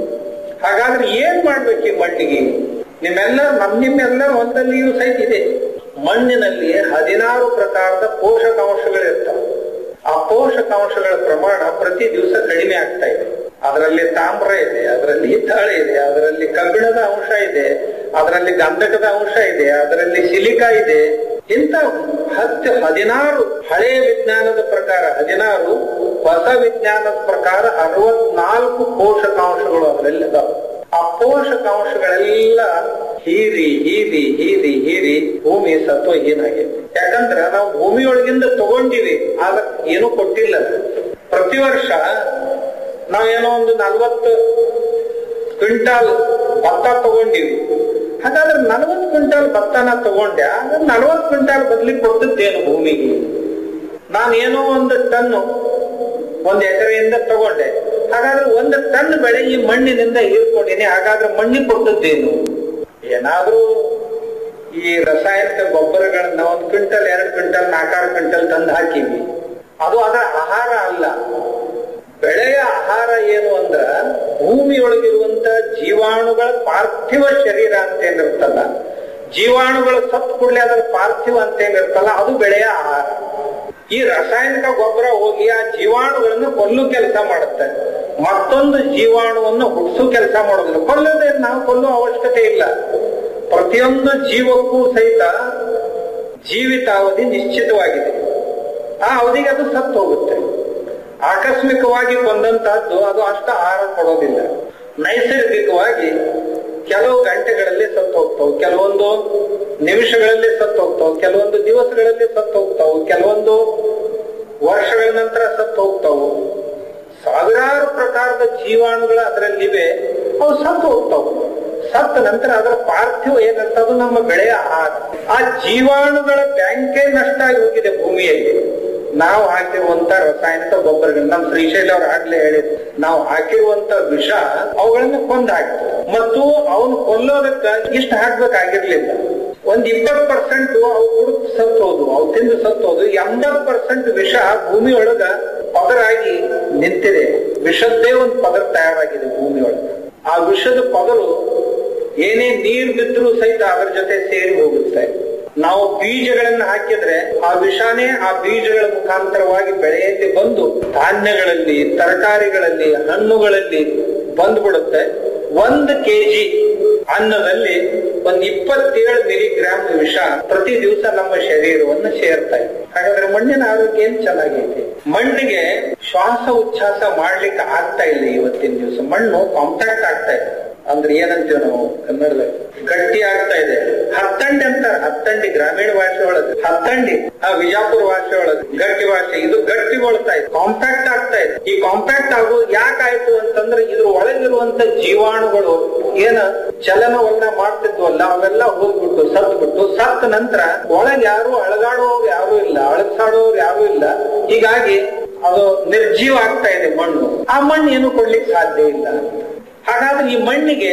ಹಾಗಾದ್ರೆ ಏನ್ ಮಾಡ್ಬೇಕು ಈ ಮಣ್ಣಿಗೆ ನಿಮ್ಮೆಲ್ಲ ನಮ್ ನಿಮ್ಮೆಲ್ಲ ಒಂದಲ್ಲಿಯೂ ಸಹಿತ ಇದೆ ಮಣ್ಣಿನಲ್ಲಿ ಹದಿನಾರು ಪ್ರಕಾರದ ಪೋಷಕಾಂಶಗಳಿರ್ತಾವೆ ಆ ಪೋಷಕಾಂಶಗಳ ಪ್ರಮಾಣ ಪ್ರತಿ ದಿವಸ ಕಡಿಮೆ ಆಗ್ತಾ ಇದೆ ಅದರಲ್ಲಿ ತಾಮ್ರ ಇದೆ ಅದರಲ್ಲಿ ಹಿತ್ತಾಳೆ ಇದೆ ಅದರಲ್ಲಿ ಕಬ್ಬಿಣದ ಅಂಶ ಇದೆ ಅದರಲ್ಲಿ ಗಂಧಕದ ಅಂಶ ಇದೆ ಅದರಲ್ಲಿ ಸಿಲಿಕಾ ಇದೆ ಇಂಥ ಹತ್ತು ಹದಿನಾರು ಹಳೆಯ ವಿಜ್ಞಾನದ ಪ್ರಕಾರ ಹದಿನಾರು ಹೊಸ ವಿಜ್ಞಾನದ ಪ್ರಕಾರ ಅರವತ್ನಾಲ್ಕು ಪೋಷಕಾಂಶಗಳು ಅದರಲ್ಲಿ ಇದಾವೆ ಆ ಪೋಷಕಾಂಶಗಳೆಲ್ಲ ಹೀರಿ ಹೀರಿ ಹೀರಿ ಹೀರಿ ಭೂಮಿ ಸತ್ವಹೀನಾಗಿದೆ ಯಾಕಂದ್ರೆ ನಾವು ಭೂಮಿಯೊಳಗಿಂದ ತಗೊಂಡಿವಿ ಆಗ ಏನೂ ಕೊಟ್ಟಿಲ್ಲ ಅದು. ಪ್ರತಿ ವರ್ಷ ನಾವೇನೋ ಒಂದು ನಲ್ವತ್ತು ಕ್ವಿಂಟಾಲ್ ಭತ್ತ ತಗೊಂಡಿವಿ ಹಾಗಾದ್ರೆ ನಲವತ್ತು ಕ್ವಿಂಟಾಲ್ ಭತ್ತನ ತಗೊಂಡೆ ಆಗ ನಲವತ್ತು ಕ್ವಿಂಟಾಲ್ ಬದಲಿ ಕೊಟ್ಟದ್ದೇನು ಭೂಮಿಗೆ ನಾನೇನೋ ಒಂದು ಟನ್ನು ಒಂದು ಎಕರೆಯಿಂದ ತಗೊಂಡೆ ಹಾಗಾದ್ರೆ ಒಂದು ಟನ್ ಬೆಳೆ ಈ ಮಣ್ಣಿನಿಂದ ಹೀರ್ಕೊಂಡಿನಿ ಹಾಗಾದ್ರೆ ಮಣ್ಣಿಗೆ ಕೊಟ್ಟದ್ದೇನು ಏನಾದ್ರೂ ಈ ರಾಸಾಯನಿಕ ಗೊಬ್ಬರಗಳನ್ನ ಒಂದು ಕ್ವಿಂಟಲ್ ಎರಡು ಕ್ವಿಂಟಲ್ ನಾಲ್ಕಾರು ಕ್ವಿಂಟಲ್ ತಂದು ಹಾಕಿವಿ ಅದು ಅದರ ಆಹಾರ ಅಲ್ಲ ಬೆಳೆಯ ಆಹಾರ ಏನು ಅಂದ್ರ ಭೂಮಿಯೊಳಗಿರುವಂತ ಜೀವಾಣುಗಳ ಪಾರ್ಥಿವ ಶರೀರ ಅಂತ ಏನಿರ್ತಲ್ಲ ಜೀವಾಣುಗಳು ಸತ್ ಕೂಡಲೇ ಅದರ ಪಾರ್ಥಿವ ಅಂತ ಏನಿರ್ತಲ್ಲ ಅದು ಬೆಳೆಯ ಆಹಾರ ಈ ರಾಸಾಯನಿಕ ಗೊಬ್ಬರ ಹೋಗಿ ಆ ಜೀವಾಣುಗಳನ್ನು ಕೊಲ್ಲು ಕೆಲಸ ಮಾಡುತ್ತೆ ಮತ್ತೊಂದು ಜೀವಾಣುವನ್ನು ಹುಟ್ಟಿಸೋ ಕೆಲಸ ಮಾಡೋದಿಲ್ಲ ಕೊಲ್ಲದೆ ನಾವು ಕೊಲ್ಲುವ ಅವಶ್ಯಕತೆ ಇಲ್ಲ ಪ್ರತಿಯೊಂದು ಜೀವಕ್ಕೂ ಸಹಿತ ಜೀವಿತಾವಧಿ ನಿಶ್ಚಿತವಾಗಿದೆ ಆ ಅವಧಿಗೆ ಅದು ಸತ್ತು ಹೋಗುತ್ತೆ ಆಕಸ್ಮಿಕವಾಗಿ ಬಂದಂತಹದ್ದು ಅದು ಅಷ್ಟು ಆಹಾರ ಕೊಡೋದಿಲ್ಲ ನೈಸರ್ಗಿಕವಾಗಿ ಕೆಲವು ಗಂಟೆಗಳಲ್ಲಿ ಸತ್ತು ಹೋಗ್ತಾವು ಕೆಲವೊಂದು ನಿಮಿಷಗಳಲ್ಲಿ ಸತ್ತು ಹೋಗ್ತಾವು ಕೆಲವೊಂದು ದಿವಸಗಳಲ್ಲಿ ಸತ್ತು ಹೋಗ್ತಾವು ಕೆಲವೊಂದು ವರ್ಷಗಳ ನಂತರ ಸತ್ತು ಹೋಗ್ತಾವು ಸಾವಿರಾರು ಪ್ರಕಾರದ ಜೀವಾಣುಗಳು ಅದರಲ್ಲಿವೆ ಅವು ಸತ್ತು ಹೋಗ್ತಾವು ಸತ್ತ ನಂತರ ಅದರ ಪಾರ್ಥಿವ ಏನಂತ ಅದು ನಮ್ಮ ಬೆಳೆಯ ಆಹಾರ ಆ ಜೀವಾಣುಗಳ ಬ್ಯಾಂಕೇ ನಷ್ಟ ಆಗಿ ಹೋಗಿದೆ ಭೂಮಿಯಲ್ಲಿ ನಾವು ಹಾಕಿರುವಂತ ರಾಸಾಯನಿಕ ಗೊಬ್ಬರಗಳು ನಮ್ಮ ಶ್ರೀಶೈಲ ಅವರು ಆಗ್ಲೇ ಹೇಳಿದ್ರು ನಾವು ಹಾಕಿರುವಂತ ವಿಷ ಅವುಗಳನ್ನ ಕೊಂದ್ ಹಾಕ್ತದೆ ಮತ್ತು ಅವನು ಕೊಲ್ಲೋದಕ್ಕ ಇಷ್ಟ ಹಾಕ್ಬೇಕಾಗಿರ್ಲಿಲ್ಲ ಒಂದ್ ಇಪ್ಪತ್ ಪರ್ಸೆಂಟ್ ಅವು ಕುಡಿದು ಸತ್ತೋದು ಅವು ತಿಂದು ಸತ್ತೋದು ಎಂಬತ್ ಪರ್ಸೆಂಟ್ ವಿಷ ಭೂಮಿಯೊಳಗ ಪದರಾಗಿ ನಿಂತಿದೆ ವಿಷದ್ದೇ ಒಂದು ಪದರ ತಯಾರಾಗಿದೆ ಭೂಮಿಯೊಳಗೆ ಆ ವಿಷದ ಪದರು ಏನೇ ನೀರು ಬಿದ್ದರೂ ಸಹಿತ ಅದರ ಜೊತೆ ಸೇರಿ ಹೋಗುತ್ತೆ ನಾವು ಬೀಜಗಳನ್ನ ಹಾಕಿದ್ರೆ ಆ ವಿಷಾನೇ ಆ ಬೀಜಗಳ ಮುಖಾಂತರವಾಗಿ ಬೆಳೆಯಲ್ಲಿ ಬಂದು ಧಾನ್ಯಗಳಲ್ಲಿ ತರಕಾರಿಗಳಲ್ಲಿ ಹಣ್ಣುಗಳಲ್ಲಿ ಬಂದ್ಬಿಡುತ್ತೆ ಒಂದು ಕೆಜಿ ಅನ್ನದಲ್ಲಿ ಒಂದ್ ಇಪ್ಪತ್ತೇಳು ಮಿಲಿಗ್ರಾಮ್ ವಿಷ ಪ್ರತಿ ದಿವಸ ನಮ್ಮ ಶರೀರವನ್ನು ಸೇರ್ತಾ ಇದೆ ಹಾಗಾದ್ರೆ ಮಣ್ಣಿನ ಆರೋಗ್ಯ ಏನ್ ಚೆನ್ನಾಗೈತೆ ಮಣ್ಣಿಗೆ ಶ್ವಾಸ ಉಚ್ಛ್ವಾಸ ಮಾಡ್ಲಿಕ್ಕೆ ಆಗ್ತಾ ಇಲ್ಲ ಇವತ್ತಿನ ದಿವಸ ಮಣ್ಣು ಕಾಂಪ್ಯಾಕ್ಟ್ ಆಗ್ತಾ ಇದೆ ಅಂದ್ರೆ ಏನಂತೀವಿ ನಾವು ಕನ್ನಡದಲ್ಲಿ ಗಟ್ಟಿ ಆಗ್ತಾ ಇದೆ ಹತ್ತಂಡಿ ಅಂತಾರೆ ಹತ್ತಂಡಿ ಗ್ರಾಮೀಣ ಭಾಷೆ ಒಳಗೆ ಹತ್ತಂಡಿ ಆ ವಿಜಾಪುರ ಭಾಷೆ ಒಳಗೆ ಗಟ್ಟಿ ಭಾಷೆ ಇದು ಗಟ್ಟಿಗೊಳ್ತಾ ಇದೆ ಕಾಂಪ್ಯಾಕ್ಟ್ ಆಗ್ತಾ ಇದೆ ಈ ಕಾಂಪ್ಯಾಕ್ಟ್ ಆಗೋದು ಯಾಕಾಯ್ತು ಅಂತಂದ್ರೆ ಇದ್ರ ಒಳಗಿರುವಂತ ಜೀವಾಣುಗಳು ಏನ ಚಲನವನ್ನ ಮಾಡ್ತಿದ್ವಲ್ಲ ಅವೆಲ್ಲ ಹೋಗ್ಬಿಟ್ಟು ಸತ್ ಬಿಟ್ಟು ಸತ್ತ ನಂತರ ಒಳಗೆ ಯಾರು ಅಳಗಾಡುವವ್ರು ಯಾರು ಇಲ್ಲ ಅಳಸಾಡುವವ್ರು ಯಾರು ಇಲ್ಲ ಹೀಗಾಗಿ ಅದು ನಿರ್ಜೀವ ಆಗ್ತಾ ಇದೆ ಮಣ್ಣು ಆ ಮಣ್ಣು ಏನು ಕೊಡ್ಲಿಕ್ಕೆ ಸಾಧ್ಯ ಇಲ್ಲ ಹಾಗಾದ್ರೆ ಈ ಮಣ್ಣಿಗೆ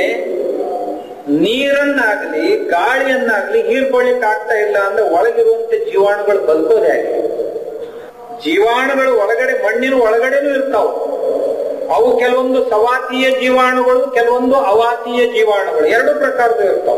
ನೀರನ್ನಾಗ್ಲಿ ಗಾಳಿಯನ್ನಾಗ್ಲಿ ಹೀರ್ಕೊಳ್ಳಿಕ್ ಆಗ್ತಾ ಇಲ್ಲ ಅಂದ್ರೆ ಒಳಗಿರುವಂತ ಜೀವಾಣುಗಳು ಬದುಕೋದೇ ಆಗಿ ಜೀವಾಣುಗಳು ಒಳಗಡೆ ಮಣ್ಣಿನ ಒಳಗಡೆನೂ ಇರ್ತಾವ ಅವು ಕೆಲವೊಂದು ಸವಾತೀಯ ಜೀವಾಣುಗಳು ಕೆಲವೊಂದು ಅವಾತೀಯ ಜೀವಾಣುಗಳು ಎರಡು ಪ್ರಕಾರದ ಇರ್ತಾವ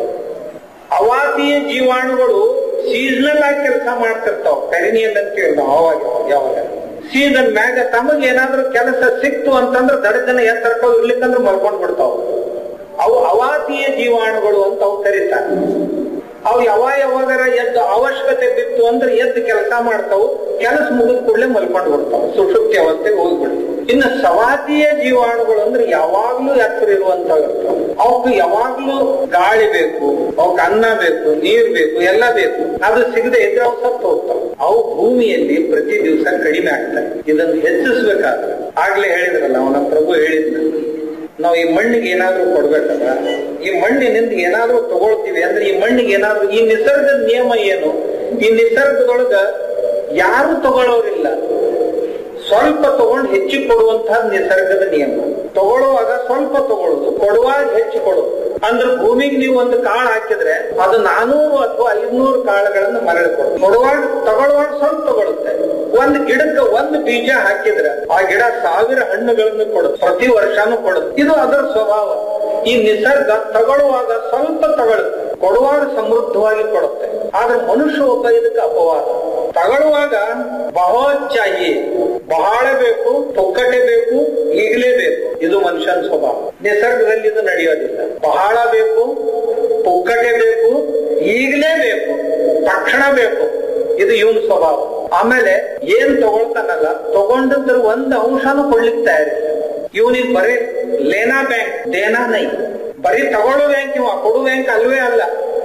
ಅವಾತೀಯ ಜೀವಾಣುಗಳು ಸೀಸನಲ್ ಆಗಿ ಕೆಲಸ ಮಾಡ್ತಿರ್ತಾವ ಪೆರಿನಿಯಲ್ ಅಂತ ಹೇಳಿ ನಾವು ಅವಾಗ ಯಾವಾಗ ಸೀಸನ್ ಮ್ಯಾಗ ತಮಗೆ ಏನಾದ್ರೂ ಕೆಲಸ ಸಿಕ್ತು ಅಂತಂದ್ರೆ ದಡದನ ಎತ್ತರಕ್ಕೆ ಇರ್ಲಿಕ್ಕಂದ್ರೆ ಮಲ್ಕೊಂಡ್ ಬಿಡ್ತಾವ ಅವು ಅವಾತೀಯ ಜೀವಾಣುಗಳು ಅಂತ ಅವು ಕರೀತಾರೆ ಅವು ಯಾವ ಯಾವಾಗರ ಎದ್ದು ಅವಶ್ಯಕತೆ ಬಿತ್ತು ಅಂದ್ರೆ ಎದ್ದು ಕೆಲಸ ಮಾಡ್ತಾವು ಕೆಲಸ ಮುಗಿದ ಕೂಡಲೇ ಮಲ್ಕೊಂಡು ಬಿಡ್ತಾವ ಸುಷುಪ್ತಿ ಅವಸ್ಥೆಗೆ ಹೋಗ್ಬಿಡ್ತಾವ ಇನ್ನು ಸವಾತೀಯ ಜೀವಾಣುಗಳು ಅಂದ್ರೆ ಯಾವಾಗ್ಲೂ ಎತ್ತರ ಇರುವಂತ ಅವಕ್ಕೆ ಯಾವಾಗ್ಲೂ ಗಾಳಿ ಬೇಕು ಅವಕ್ಕೆ ಅನ್ನ ಬೇಕು ನೀರ್ ಬೇಕು ಎಲ್ಲ ಬೇಕು ಅದು ಸಿಗದೆ ಇದ್ರೆ ಅವು ಸತ್ತು ಹೋಗ್ತಾವ ಅವು ಭೂಮಿಯಲ್ಲಿ ಪ್ರತಿ ದಿವಸ ಕಡಿಮೆ ಆಗ್ತವೆ ಇದನ್ನು ಹೆಚ್ಚಿಸ್ಬೇಕಾದ್ರೆ ಆಗ್ಲೇ ಹೇಳಿದ್ರಲ್ಲ ಅವನ ಪ್ರಭು ಹೇಳಿದ್ರು ನಾವು ಈ ಮಣ್ಣಿಗೆ ಏನಾದ್ರೂ ಕೊಡ್ಬೇಕಲ್ಲ ಈ ಮಣ್ಣಿನಿಂದ ಏನಾದ್ರೂ ತಗೊಳ್ತೀವಿ ಅಂದ್ರೆ ಈ ಮಣ್ಣಿಗೆ ಏನಾದ್ರೂ ಈ ನಿಸರ್ಗದ ನಿಯಮ ಏನು ಈ ನಿಸರ್ಗದೊಳಗ ಯಾರು ತಗೊಳ್ಳೋರಿಲ್ಲ ಸ್ವಲ್ಪ ತಗೊಂಡು ಹೆಚ್ಚು ಕೊಡುವಂತಹ ನಿಸರ್ಗದ ನಿಯಮ ತಗೊಳ್ಳುವಾಗ ಸ್ವಲ್ಪ ತಗೊಳ್ಳೋದು ಕೊಡುವಾಗ ಹೆಚ್ಚು ಕೊಡೋದು ಅಂದ್ರೆ ಭೂಮಿಗೆ ನೀವು ಒಂದು ಕಾಳು ಹಾಕಿದ್ರೆ ಅದು ನಾನೂರು ಅಥವಾ ಐದ್ನೂರು ಕಾಳುಗಳನ್ನು ಮರಳಿ ಕೊಡುತ್ತೆ ಕೊಡುವಾಗ ತಗೊಳ್ಳುವಾಗ ಸ್ವಲ್ಪ ತಗೊಳುತ್ತೆ ಒಂದು ಗಿಡಕ್ಕೆ ಒಂದು ಬೀಜ ಹಾಕಿದ್ರೆ ಆ ಗಿಡ ಸಾವಿರ ಹಣ್ಣುಗಳನ್ನು ಕೊಡುತ್ತೆ ಪ್ರತಿ ವರ್ಷನೂ ಕೊಡುತ್ತೆ ಇದು ಅದರ ಸ್ವಭಾವ ಈ ನಿಸರ್ಗ ತಗೊಳ್ಳುವಾಗ ಸ್ವಲ್ಪ ತಗೊಳುತ್ತೆ ಕೊಡುವಾಗ ಸಮೃದ್ಧವಾಗಿ ಕೊಡುತ್ತೆ ಆದ್ರೆ ಮನುಷ್ಯ ಒಬ್ಬ ಇದಕ್ಕೆ ಅಪವಾದ ತಗೊಳ್ಳುವಾಗ ಬಹಳ ಚಾಯಿ ಬಹಳ ಬೇಕು ತೊಕ್ಕಟೆ ಬೇಕು ಈಗಲೇ ಬೇಕು ಇದು ಮನುಷ್ಯನ ಸ್ವಭಾವ ನಿಸರ್ಗದಲ್ಲಿ ಇದು ನಡೆಯೋದಿಲ್ಲ ಬಹಳ ಬೇಕು ಪುಕ್ಕಟೆ ಬೇಕು ಈಗಲೇ ಬೇಕು ತಕ್ಷಣ ಬೇಕು ಇದು ಇವನ್ ಸ್ವಭಾವ ಆಮೇಲೆ ಏನ್ ತಗೊಳ್ತಾನಲ್ಲ ತಗೊಂಡದ್ರ ಒಂದ್ ಅಂಶನೂ ಕೊಡ್ಲಿಕ್ಕೆ ತಯಾರಿಲ್ಲ ಇವನಿಗೆ ಬರೀ ಲೇನಾ ಬ್ಯಾಂಕ್ ದೇನಾ ನೈ ಬರೀ ತಗೊಳ್ಳೋ ಬ್ಯಾಂಕ್ ಇವ ಕೊಡು ಬ್ಯಾಂಕ್ ಅಲ್ವೇ ಅಲ್ಲ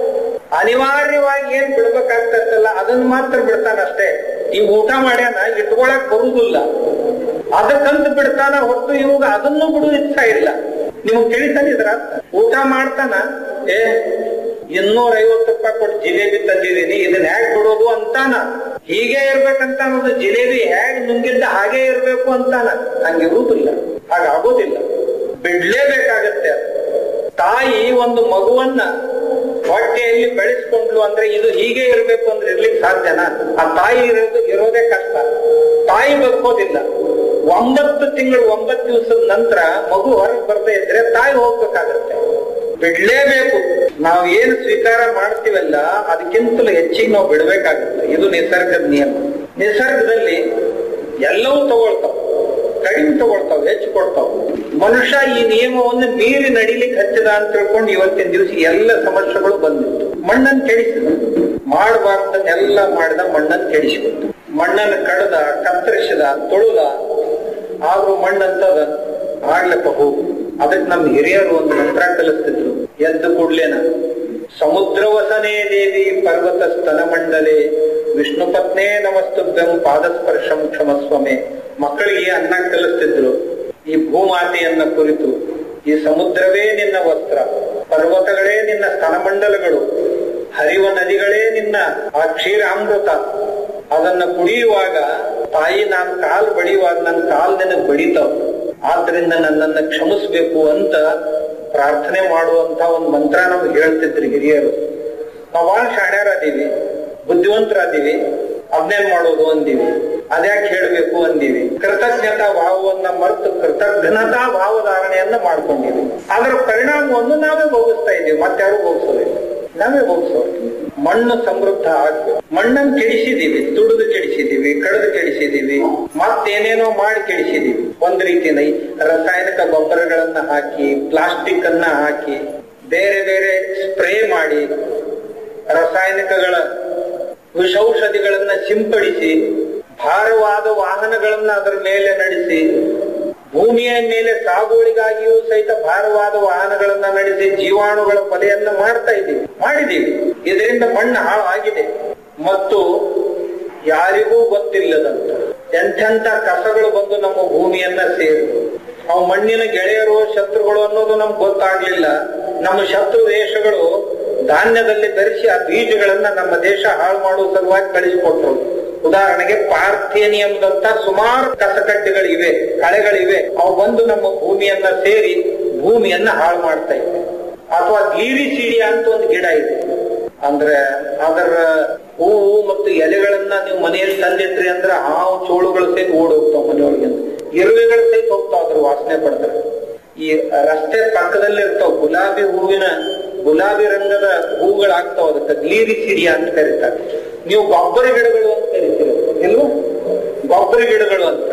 ಅನಿವಾರ್ಯವಾಗಿ ಏನ್ ಬಿಡ್ಬೇಕಾಗ್ತಲ್ಲ ಅದನ್ನ ಮಾತ್ರ ಬಿಡ್ತಾನಷ್ಟೇ ಈ ಊಟ ಮಾಡ್ಯಾನ ಇಟ್ಕೊಳಕ್ ಬರುದಿಲ್ಲ ಅದಕ್ಕಂತ ಬಿಡ್ತಾನ ಹೊರತು ಇವಾಗ ಅದನ್ನು ಬಿಡು ಇಚ್ಛಾ ಇಲ್ಲ ನಿಮ್ಗೆ ತಿಳಿತಾನೆ ಇದ್ರ ಊಟ ಮಾಡ್ತಾನ ಏ ಇನ್ನೂರ ಐವತ್ತು ರೂಪಾಯಿ ಕೊಟ್ಟು ಜಿಲೇಬಿ ತಂದಿದ್ದೀನಿ ಇದನ್ನ ಹೇಗ್ ಬಿಡೋದು ಅಂತಾನ ಹೀಗೆ ಇರ್ಬೇಕಂತ ಅನ್ನೋದು ಜಿಲೇಬಿ ಹೇಗ್ ನುಂಗಿದ್ದ ಹಾಗೆ ಇರ್ಬೇಕು ಅಂತಾನ ಹಂಗಿರುವುದಿಲ್ಲ ಹಾಗಾಗೋದಿಲ್ಲ ಬಿಡ್ಲೇಬೇಕಾಗತ್ತೆ ಅದು ತಾಯಿ ಒಂದು ಮಗುವನ್ನ ಹೊಟ್ಟೆಯಲ್ಲಿ ಬೆಳೆಸ್ಕೊಂಡ್ಲು ಅಂದ್ರೆ ಇದು ಹೀಗೆ ಇರ್ಬೇಕು ಅಂದ್ರೆ ಇರ್ಲಿಕ್ಕೆ ಸಾಧ್ಯನಾ ಆ ತಾಯಿ ಇರೋದು ಇರೋದೇ ಕಷ್ಟ ತಾಯಿ ಬದುಕೋದಿಲ್ಲ ಒಂಬತ್ತು ತಿಂಗಳು ಒಂಬತ್ತು ದಿವಸದ ನಂತರ ಮಗು ಹೊರಗೆ ಬರ್ದೇ ಇದ್ರೆ ತಾಯಿ ಹೋಗ್ಬೇಕಾಗತ್ತೆ ಬಿಡ್ಲೇಬೇಕು ನಾವು ಏನು ಸ್ವೀಕಾರ ಮಾಡ್ತೀವಲ್ಲ ಅದಕ್ಕಿಂತಲೂ ಹೆಚ್ಚಿಗೆ ನಾವು ಬಿಡ್ಬೇಕಾಗತ್ತೆ ಇದು ನಿಸರ್ಗದ ನಿಯಮ ನಿಸರ್ಗದಲ್ಲಿ ಎಲ್ಲವೂ ತಗೊಳ್ತಾವ ಕಡಿಮೆ ತಗೊಳ್ತಾವ ಹೆಚ್ಚು ಕೊಡ್ತಾವ ಮನುಷ್ಯ ಈ ನಿಯಮವನ್ನು ಮೀರಿ ನಡಿಲಿಕ್ಕೆ ಹತ್ತಿದ ಅಂತ ತಿಳ್ಕೊಂಡು ಇವತ್ತಿನ ದಿವಸ ಎಲ್ಲ ಸಮಸ್ಯೆಗಳು ಬಂದಿತ್ತು ಮಣ್ಣನ್ನು ಕೆಡಿಸಿದ ಮಾಡಬಾರ್ದನ್ನೆಲ್ಲ ಮಾಡಿದ ಮಣ್ಣನ್ನು ಕೆಡಿಸಿಬಿಟ್ಟು ಮಣ್ಣನ್ನು ಕಡ್ದ ಕತ್ತರಿಸಿದ ತೊಳುದ ಆದ್ರೂ ಮಣ್ಣಂತದ ಆಗ್ಲಪ್ಪ ಹೋಗು ಅದಕ್ಕೆ ನಮ್ಮ ಹಿರಿಯರು ಒಂದು ಮಂತ್ರ ಕಲಿಸ್ತಿದ್ರು ಎದ್ದು ಕೂಡ್ಲೇನ ಸಮುದ್ರ ವಸನೇ ದೇವಿ ಪರ್ವತ ಸ್ತನ ಮಂಡಲೆ ವಿಷ್ಣು ಪತ್ನೇ ನಮಸ್ತುಭ್ಯಂ ಪಾದಸ್ಪರ್ಶಂ ಕ್ಷಮಸ್ವಮೆ ಮಕ್ಕಳಿಗೆ ಅನ್ನ ಕಲಿಸ್ತಿದ್ರು ಈ ಭೂಮಾತೆಯನ್ನ ಕುರಿತು ಈ ಸಮುದ್ರವೇ ನಿನ್ನ ವಸ್ತ್ರ ಪರ್ವತಗಳೇ ನಿನ್ನ ಸ್ತನಮಂಡಲಗಳು ಹರಿವ ನದಿಗಳೇ ನಿನ್ನ ಆ ಕ್ಷೀರಾಮೃತ ಅದನ್ನ ಕುಡಿಯುವಾಗ ತಾಯಿ ನಾನ್ ಕಾಲ್ ಬಡಿಯುವಾಗ ನನ್ನ ಕಾಲ್ ನಿನಗ್ ಬಡಿತಾವ ಆದ್ರಿಂದ ನನ್ನನ್ನ ಕ್ಷಮಿಸ್ಬೇಕು ಅಂತ ಪ್ರಾರ್ಥನೆ ಮಾಡುವಂತ ಒಂದು ಮಂತ್ರ ನಮ್ಗೆ ಹೇಳ್ತಿದ್ರಿ ಹಿರಿಯರು ನಾವು ಬಹಳ ಶಾಣ್ಯರಾದೀವಿ ಬುದ್ಧಿವಂತರಾದೀವಿ ಅದನ್ನೇನ್ ಮಾಡೋದು ಅಂದೀವಿ ಅದ್ಯಾಕೆ ಹೇಳ್ಬೇಕು ಅಂದೀವಿ ಕೃತಜ್ಞತಾ ಭಾವವನ್ನ ಮರೆತು ಕೃತಜ್ಞತಾ ಭಾವಧಾರಣೆಯನ್ನ ಮಾಡ್ಕೊಂಡಿವಿ ಅದರ ಪರಿಣಾಮವನ್ನು ನಾವೇ ಭೋಗಿಸ್ತಾ ಇದ್ದೀವಿ ಮತ್ತಾರು ಭೋಗಿಸೋದಿಲ್ಲ ನಾವೇ ಭೋಗಿಸೋದು ಮಣ್ಣು ಸಮೃದ್ಧ ಆಗ್ಬೇಕು ಮಣ್ಣನ್ನು ಕೆಡಿಸಿದೀವಿ ತುಡಿದು ಕೆಡಿಸಿದೀವಿ ಕಡಿದು ಕೆಡಿಸಿದೀವಿ ಮತ್ತೇನೇನೋ ಮಾಡಿ ಕೆಡಿಸಿದೀವಿ ಒಂದ್ ರೀತಿಯಿಂದ ಈ ರಾಸಾಯನಿಕ ಗೊಬ್ಬರಗಳನ್ನ ಹಾಕಿ ಪ್ಲಾಸ್ಟಿಕ್ ಅನ್ನ ಹಾಕಿ ಬೇರೆ ಬೇರೆ ಸ್ಪ್ರೇ ಮಾಡಿ ರಾಸಾಯನಿಕಗಳ ವಿಷೌಷಧಿಗಳನ್ನ ಸಿಂಪಡಿಸಿ ಭಾರವಾದ ವಾಹನಗಳನ್ನ ಅದರ ಮೇಲೆ ನಡೆಸಿ ಭೂಮಿಯ ಮೇಲೆ ಸಾಗುವಳಿಗಾಗಿಯೂ ಸಹಿತ ಭಾರವಾದ ವಾಹನಗಳನ್ನ ನಡೆಸಿ ಜೀವಾಣುಗಳ ಕೊಲೆಯನ್ನ ಮಾಡ್ತಾ ಇದ್ದೀವಿ ಮಾಡಿದ್ದೀವಿ ಇದರಿಂದ ಮಣ್ಣು ಹಾಳು ಆಗಿದೆ ಮತ್ತು ಯಾರಿಗೂ ಗೊತ್ತಿಲ್ಲದಂತ ಎಂಥೆಂಥ ಕಸಗಳು ಬಂದು ನಮ್ಮ ಭೂಮಿಯನ್ನ ಸೇರಿದ್ರು ಅವು ಮಣ್ಣಿನ ಗೆಳೆಯರು ಶತ್ರುಗಳು ಅನ್ನೋದು ನಮ್ಗೆ ಗೊತ್ತಾಗ್ಲಿಲ್ಲ ನಮ್ಮ ಶತ್ರು ದೇಶಗಳು ಧಾನ್ಯದಲ್ಲಿ ಬೆರೆಸಿ ಆ ಬೀಜಗಳನ್ನ ನಮ್ಮ ದೇಶ ಹಾಳು ಮಾಡುವ ಸಲುವಾಗಿ ಕಳಿಸಿಕೊಟ್ರು ಉದಾಹರಣೆಗೆ ಪಾರ್ಥೇನಿಯಂದಂತ ಸುಮಾರು ಕಸಕಡ್ಡಿಗಳಿವೆ ಕಳೆಗಳಿವೆ ಅವು ಬಂದು ನಮ್ಮ ಭೂಮಿಯನ್ನ ಸೇರಿ ಭೂಮಿಯನ್ನ ಹಾಳು ಮಾಡ್ತಾ ಇವೆ ಅಥವಾ ಗ್ಲೀರಿಸೀಡಿಯ ಅಂತ ಒಂದು ಗಿಡ ಇದೆ ಅಂದ್ರೆ ಅದರ ಹೂವು ಮತ್ತು ಎಲೆಗಳನ್ನ ನೀವು ಮನೆಯಲ್ಲಿ ತಂದಿಟ್ರಿ ಅಂದ್ರೆ ಹಾವು ಚೋಳುಗಳು ಸಹಿತ ಓಡಿ ಹೋಗ್ತಾವ ಮನೆಯೊಳಗೆ ಇರುವೆಗಳು ಸಹಿತ ಹೋಗ್ತಾವ ಅದ್ರ ವಾಸನೆ ಪಡ್ತಾರೆ ಈ ರಸ್ತೆ ಪಕ್ಕದಲ್ಲಿ ಇರ್ತಾವ ಗುಲಾಬಿ ಹೂವಿನ ಗುಲಾಬಿ ರಂಗದ ಹೂಗಳಾಗ್ತಾವ ಅದಕ್ಕೆ ಗ್ಲೀರಿಸಿಡಿಯ ಅಂತ ಕರೀತಾರೆ ನೀವು ಗೊಬ್ಬರ ಗಿಡಗಳು ಅಂತ ಕರಿತೀರಿ ಇಲ್ವಾ ಗೊಬ್ಬರ ಗಿಡಗಳು ಅಂತ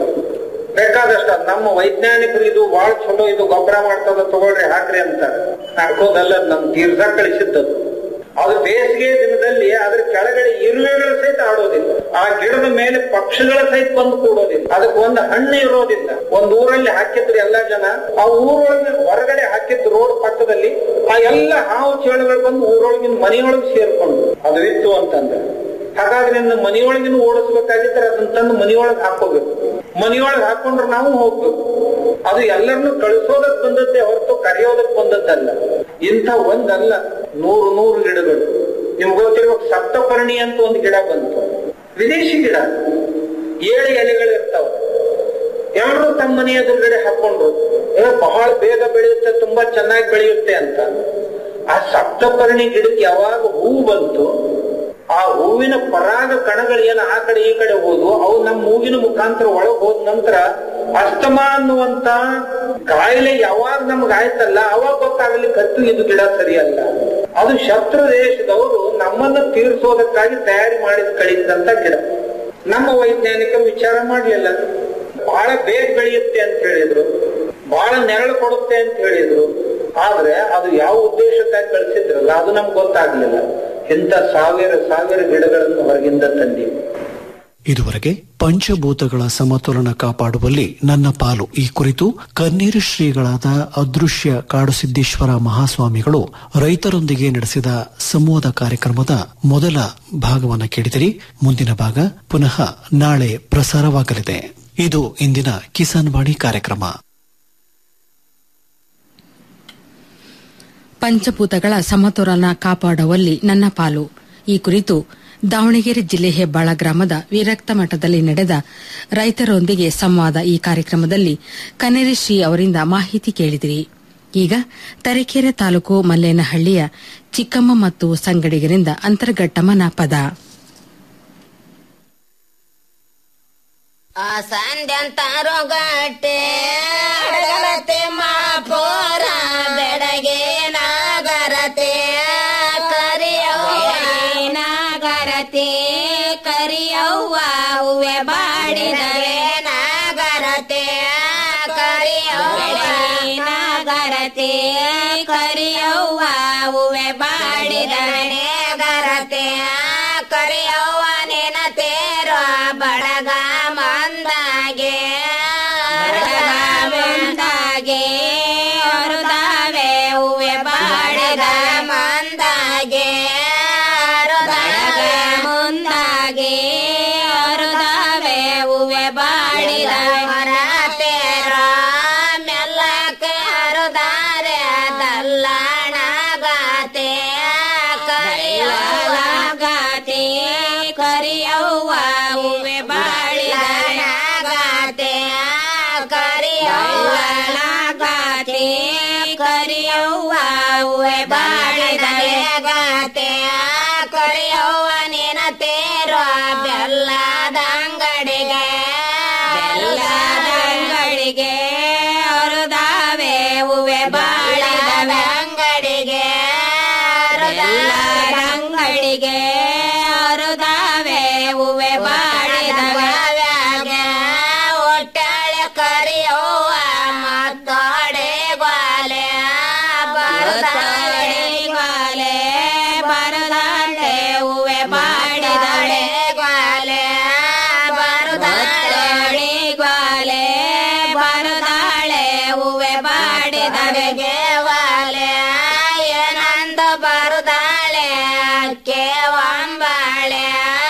ಬೇಕಾದಷ್ಟ ನಮ್ಮ ವೈಜ್ಞಾನಿಕರು ಇದು ಬಹಳ ಚಲೋ ಇದು ಗೊಬ್ಬರ ಮಾಡ್ತದ ತಗೊಳ್ರಿ ಹಾಕ್ರಿ ಅಂತ ಹಾಕೋದಲ್ಲ ನಮ್ ತೀರ್ಥ ಕಳಿಸಿದ್ದದು ಅದು ಬೇಸಿಗೆ ದಿನದಲ್ಲಿ ಅದ್ರ ಕೆಳಗಡೆ ಇರುವೆಗಳು ಸಹಿತ ಆಡೋದಿಲ್ಲ ಆ ಗಿಡದ ಮೇಲೆ ಪಕ್ಷಿಗಳ ಸಹಿತ ಬಂದು ಕೂಡೋದಿಲ್ಲ ಅದಕ್ಕೆ ಒಂದು ಹಣ್ಣು ಇರೋದಿಲ್ಲ ಒಂದ್ ಊರಲ್ಲಿ ಹಾಕಿದ್ರು ಎಲ್ಲಾ ಜನ ಆ ಊರೊಳಗೆ ಹೊರಗಡೆ ಹಾಕಿದ್ರು ರೋಡ್ ಪಕ್ಕದಲ್ಲಿ ಆ ಎಲ್ಲ ಹಾವು ಚೇಳುಗಳು ಬಂದು ಊರೊಳಗಿನ ಮನೆಯೊಳಗೆ ಸೇರ್ಕೊಂಡು ಅದು ಇತ್ತು ಅಂತಂದ್ರೆ ಹಾಗಾದ್ರೆ ಇನ್ನು ಮನೆಯೊಳಗಿನ ಓಡಿಸ್ಬೇಕಾಗಿದ್ರೆ ಅದನ್ನ ತಂದು ಮನೆಯೊಳಗೆ ಹಾಕೋಬೇಕು ಮನೆಯೊಳಗೆ ಹಾಕೊಂಡ್ರೆ ನಾವು ಹೋಗ್ಬೇಕು ಅದು ಎಲ್ಲರನ್ನು ಕಳಿಸೋದಕ್ ಬಂದದ್ದೇ ಹೊರತು ಕರೆಯೋದಕ್ ಬಂದದ್ದಲ್ಲ ಇಂಥ ಒಂದಲ್ಲ ನೂರು ನೂರು ಗಿಡಗಳು ನಿಮ್ಗೆ ಗೊತ್ತಿರ್ಬೇಕು ಸಪ್ತಪರ್ಣಿ ಅಂತ ಒಂದು ಗಿಡ ಬಂತು ವಿದೇಶಿ ಗಿಡ ಏಳು ಎಲೆಗಳು ಇರ್ತಾವ ಎಲ್ಲರೂ ತಮ್ಮ ಮನೆ ಎದುರುಗಡೆ ಹಾಕೊಂಡ್ರು ಏ ಬಹಳ ಬೇಗ ಬೆಳೆಯುತ್ತೆ ತುಂಬಾ ಚೆನ್ನಾಗಿ ಬೆಳೆಯುತ್ತೆ ಅಂತ ಆ ಸಪ್ತಪರ್ಣಿ ಗಿಡಕ್ಕೆ ಯಾವಾಗ ಹೂ ಬಂತು ಆ ಹೂವಿನ ಪರಾಗ ಕಣಗಳು ಏನು ಆ ಕಡೆ ಈ ಕಡೆ ಹೋದ್ವು ಅವು ನಮ್ಮ ಮೂಗಿನ ಮುಖಾಂತರ ಒಳಗ್ ಹೋದ ನಂತರ ಅಸ್ತಮ ಅನ್ನುವಂತ ಕಾಯಿಲೆ ಯಾವಾಗ ನಮ್ಗೆ ಆಯ್ತಲ್ಲ ಅವಾಗ ಗೊತ್ತಾಗಲಿ ಕತ್ತು ಇದು ಗಿಡ ಸರಿಯಲ್ಲ ಅದು ಶತ್ರು ದೇಶದವರು ನಮ್ಮನ್ನ ತೀರಿಸೋದಕ್ಕಾಗಿ ತಯಾರಿ ಮಾಡಿದ ಕಳಿಸಿದಂತ ಗಿಡ ನಮ್ಮ ವೈಜ್ಞಾನಿಕರು ವಿಚಾರ ಮಾಡ್ಲಿಲ್ಲ ಬಹಳ ಬೇಗ ಬೆಳೆಯುತ್ತೆ ಅಂತ ಹೇಳಿದ್ರು ಬಹಳ ನೆರಳು ಕೊಡುತ್ತೆ ಅಂತ ಹೇಳಿದ್ರು ಆದ್ರೆ ಅದು ಯಾವ ಉದ್ದೇಶಕ್ಕಾಗಿ ಕಳಿಸಿದ್ರಲ್ಲ ಅದು ನಮ್ಗೆ ಗೊತ್ತಾಗ್ಲಿಲ್ಲ ಇಂಥ ಸಾವಿರ ಸಾವಿರ ಗಿಡಗಳನ್ನು ಹೊರಗಿಂದ ತಂದೀವಿ ಇದುವರೆಗೆ ಪಂಚಭೂತಗಳ ಸಮತೋಲನ ಕಾಪಾಡುವಲ್ಲಿ ನನ್ನ ಪಾಲು ಈ ಕುರಿತು ಕನ್ನೇರು ಶ್ರೀಗಳಾದ ಅದೃಶ್ಯ ಕಾಡುಸಿದ್ದೇಶ್ವರ ಮಹಾಸ್ವಾಮಿಗಳು ರೈತರೊಂದಿಗೆ ನಡೆಸಿದ ಸಂವಾದ ಕಾರ್ಯಕ್ರಮದ ಮೊದಲ ಭಾಗವನ್ನು ಕೇಳಿದಿರಿ ಮುಂದಿನ ಭಾಗ ಪುನಃ ನಾಳೆ ಪ್ರಸಾರವಾಗಲಿದೆ ಇದು ಇಂದಿನ ಕಿಸಾನ್ ವಾಣಿ ಕಾರ್ಯಕ್ರಮ ಪಂಚಭೂತಗಳ ಸಮತೋಲನ ಕಾಪಾಡುವಲ್ಲಿ ನನ್ನ ಪಾಲು ಈ ಕುರಿತು ದಾವಣಗೆರೆ ಜಿಲ್ಲೆ ಹೆಬ್ಬಾಳ ಗ್ರಾಮದ ವಿರಕ್ತ ಮಠದಲ್ಲಿ ನಡೆದ ರೈತರೊಂದಿಗೆ ಸಂವಾದ ಈ ಕಾರ್ಯಕ್ರಮದಲ್ಲಿ ಕನೇರಿ ಶ್ರೀ ಅವರಿಂದ ಮಾಹಿತಿ ಕೇಳಿದಿರಿ ಈಗ ತರೀಕೆರೆ ತಾಲೂಕು ಮಲ್ಲೇನಹಳ್ಳಿಯ ಚಿಕ್ಕಮ್ಮ ಮತ್ತು ಸಂಗಡಿಗರಿಂದ ಅಂತರ್ಘಟ್ಟಮನ ಪದ ಆ ಸಂಧ್ಯಂತಾರೋ ಗಟ್ಟೆ ಅಡಗಲತೆ ಮಾಪೋರ ಬೆಡಗೆ ನಾಗರತೆ ಕರಿಯವ್ವ ನಾಗರತೆ ಕರಿಯವ್ವ ಹೂವೆ ಬಾಡಿದವೆ ನಾಗರತೆ ಕರಿಯವ್ವ ನಾಗರತೆ ಕರಿಯವ್ವ ಹೂವೆ ಬಾಡಿದವೆ ನಾಗರತೆ ಕರಿಯವ್ವ ನೆನತೇರೋ ಬಡಗ ಮಂದಾಗೆ ಬಡಗ ಮಂದಾಗೆ ಅರುದಾವೆ ಹೂವೆ ಬಾಡಿದ ಮಂದಾಗೆ ಬಡಗ ಮುಂದಾಗೆ ಅರುದಾವೆ ಹೂವೆ ಬಾಡಿದ ಹೊರತೇರ ಮೆಲ್ಲಕ್ಕೆ ಅರುದಾರೆ ದಲ್ಲಣಗಾತೆ ಕರಿಯಲಾಗಾತೆ ಕರಿಯವ್ವ ಹೂವೆ ಬಾಳಿದನಾಗಾತೆ ಕರಿಯವ್ವಲಾಗಾತೆ ಕರಿಯವ್ವ ಹೂವೆ ಬಾಳಿದಗಾತೆ ಕರಿಯವ್ವ ನಿನ ತೇರೋ ಬೆಲ್ಲದ ಅಂಗಡಿಗೆ ಬೆಲ್ಲದ ಅಂಗಡಿಗೆ ಅರುದಾವೆ ಹೂವೆ ಬಾಳಿದವೆ ಅಂಗಡಿಗೆ ಅರುದಾವೆ ಅಂಗಡಿಗೆ ಅರುದಾವೆ ಹೂವೆ ಬಾಳಿದವೆ ಒಟ್ಟಾಳೆ ಕರಿಯವ್ವ ಮತ್ತೊಡೆ ಗ್ವಾಲೆ ಬರುತ್ತಾಳೆ ಗ್ವಾಲೆ ಬರದಾಳೆ ಹೂವೆ ಬಾಡಿದಳೆ ಗ್ವಾಲೆ ಬರುತ್ತಾಳೆ ಗ್ವಾಲೆ ಬರದ ಬಂದು ಬರುದಾಳೆ ಅಕ್ಕೆ ಒಂಬಾಳೆ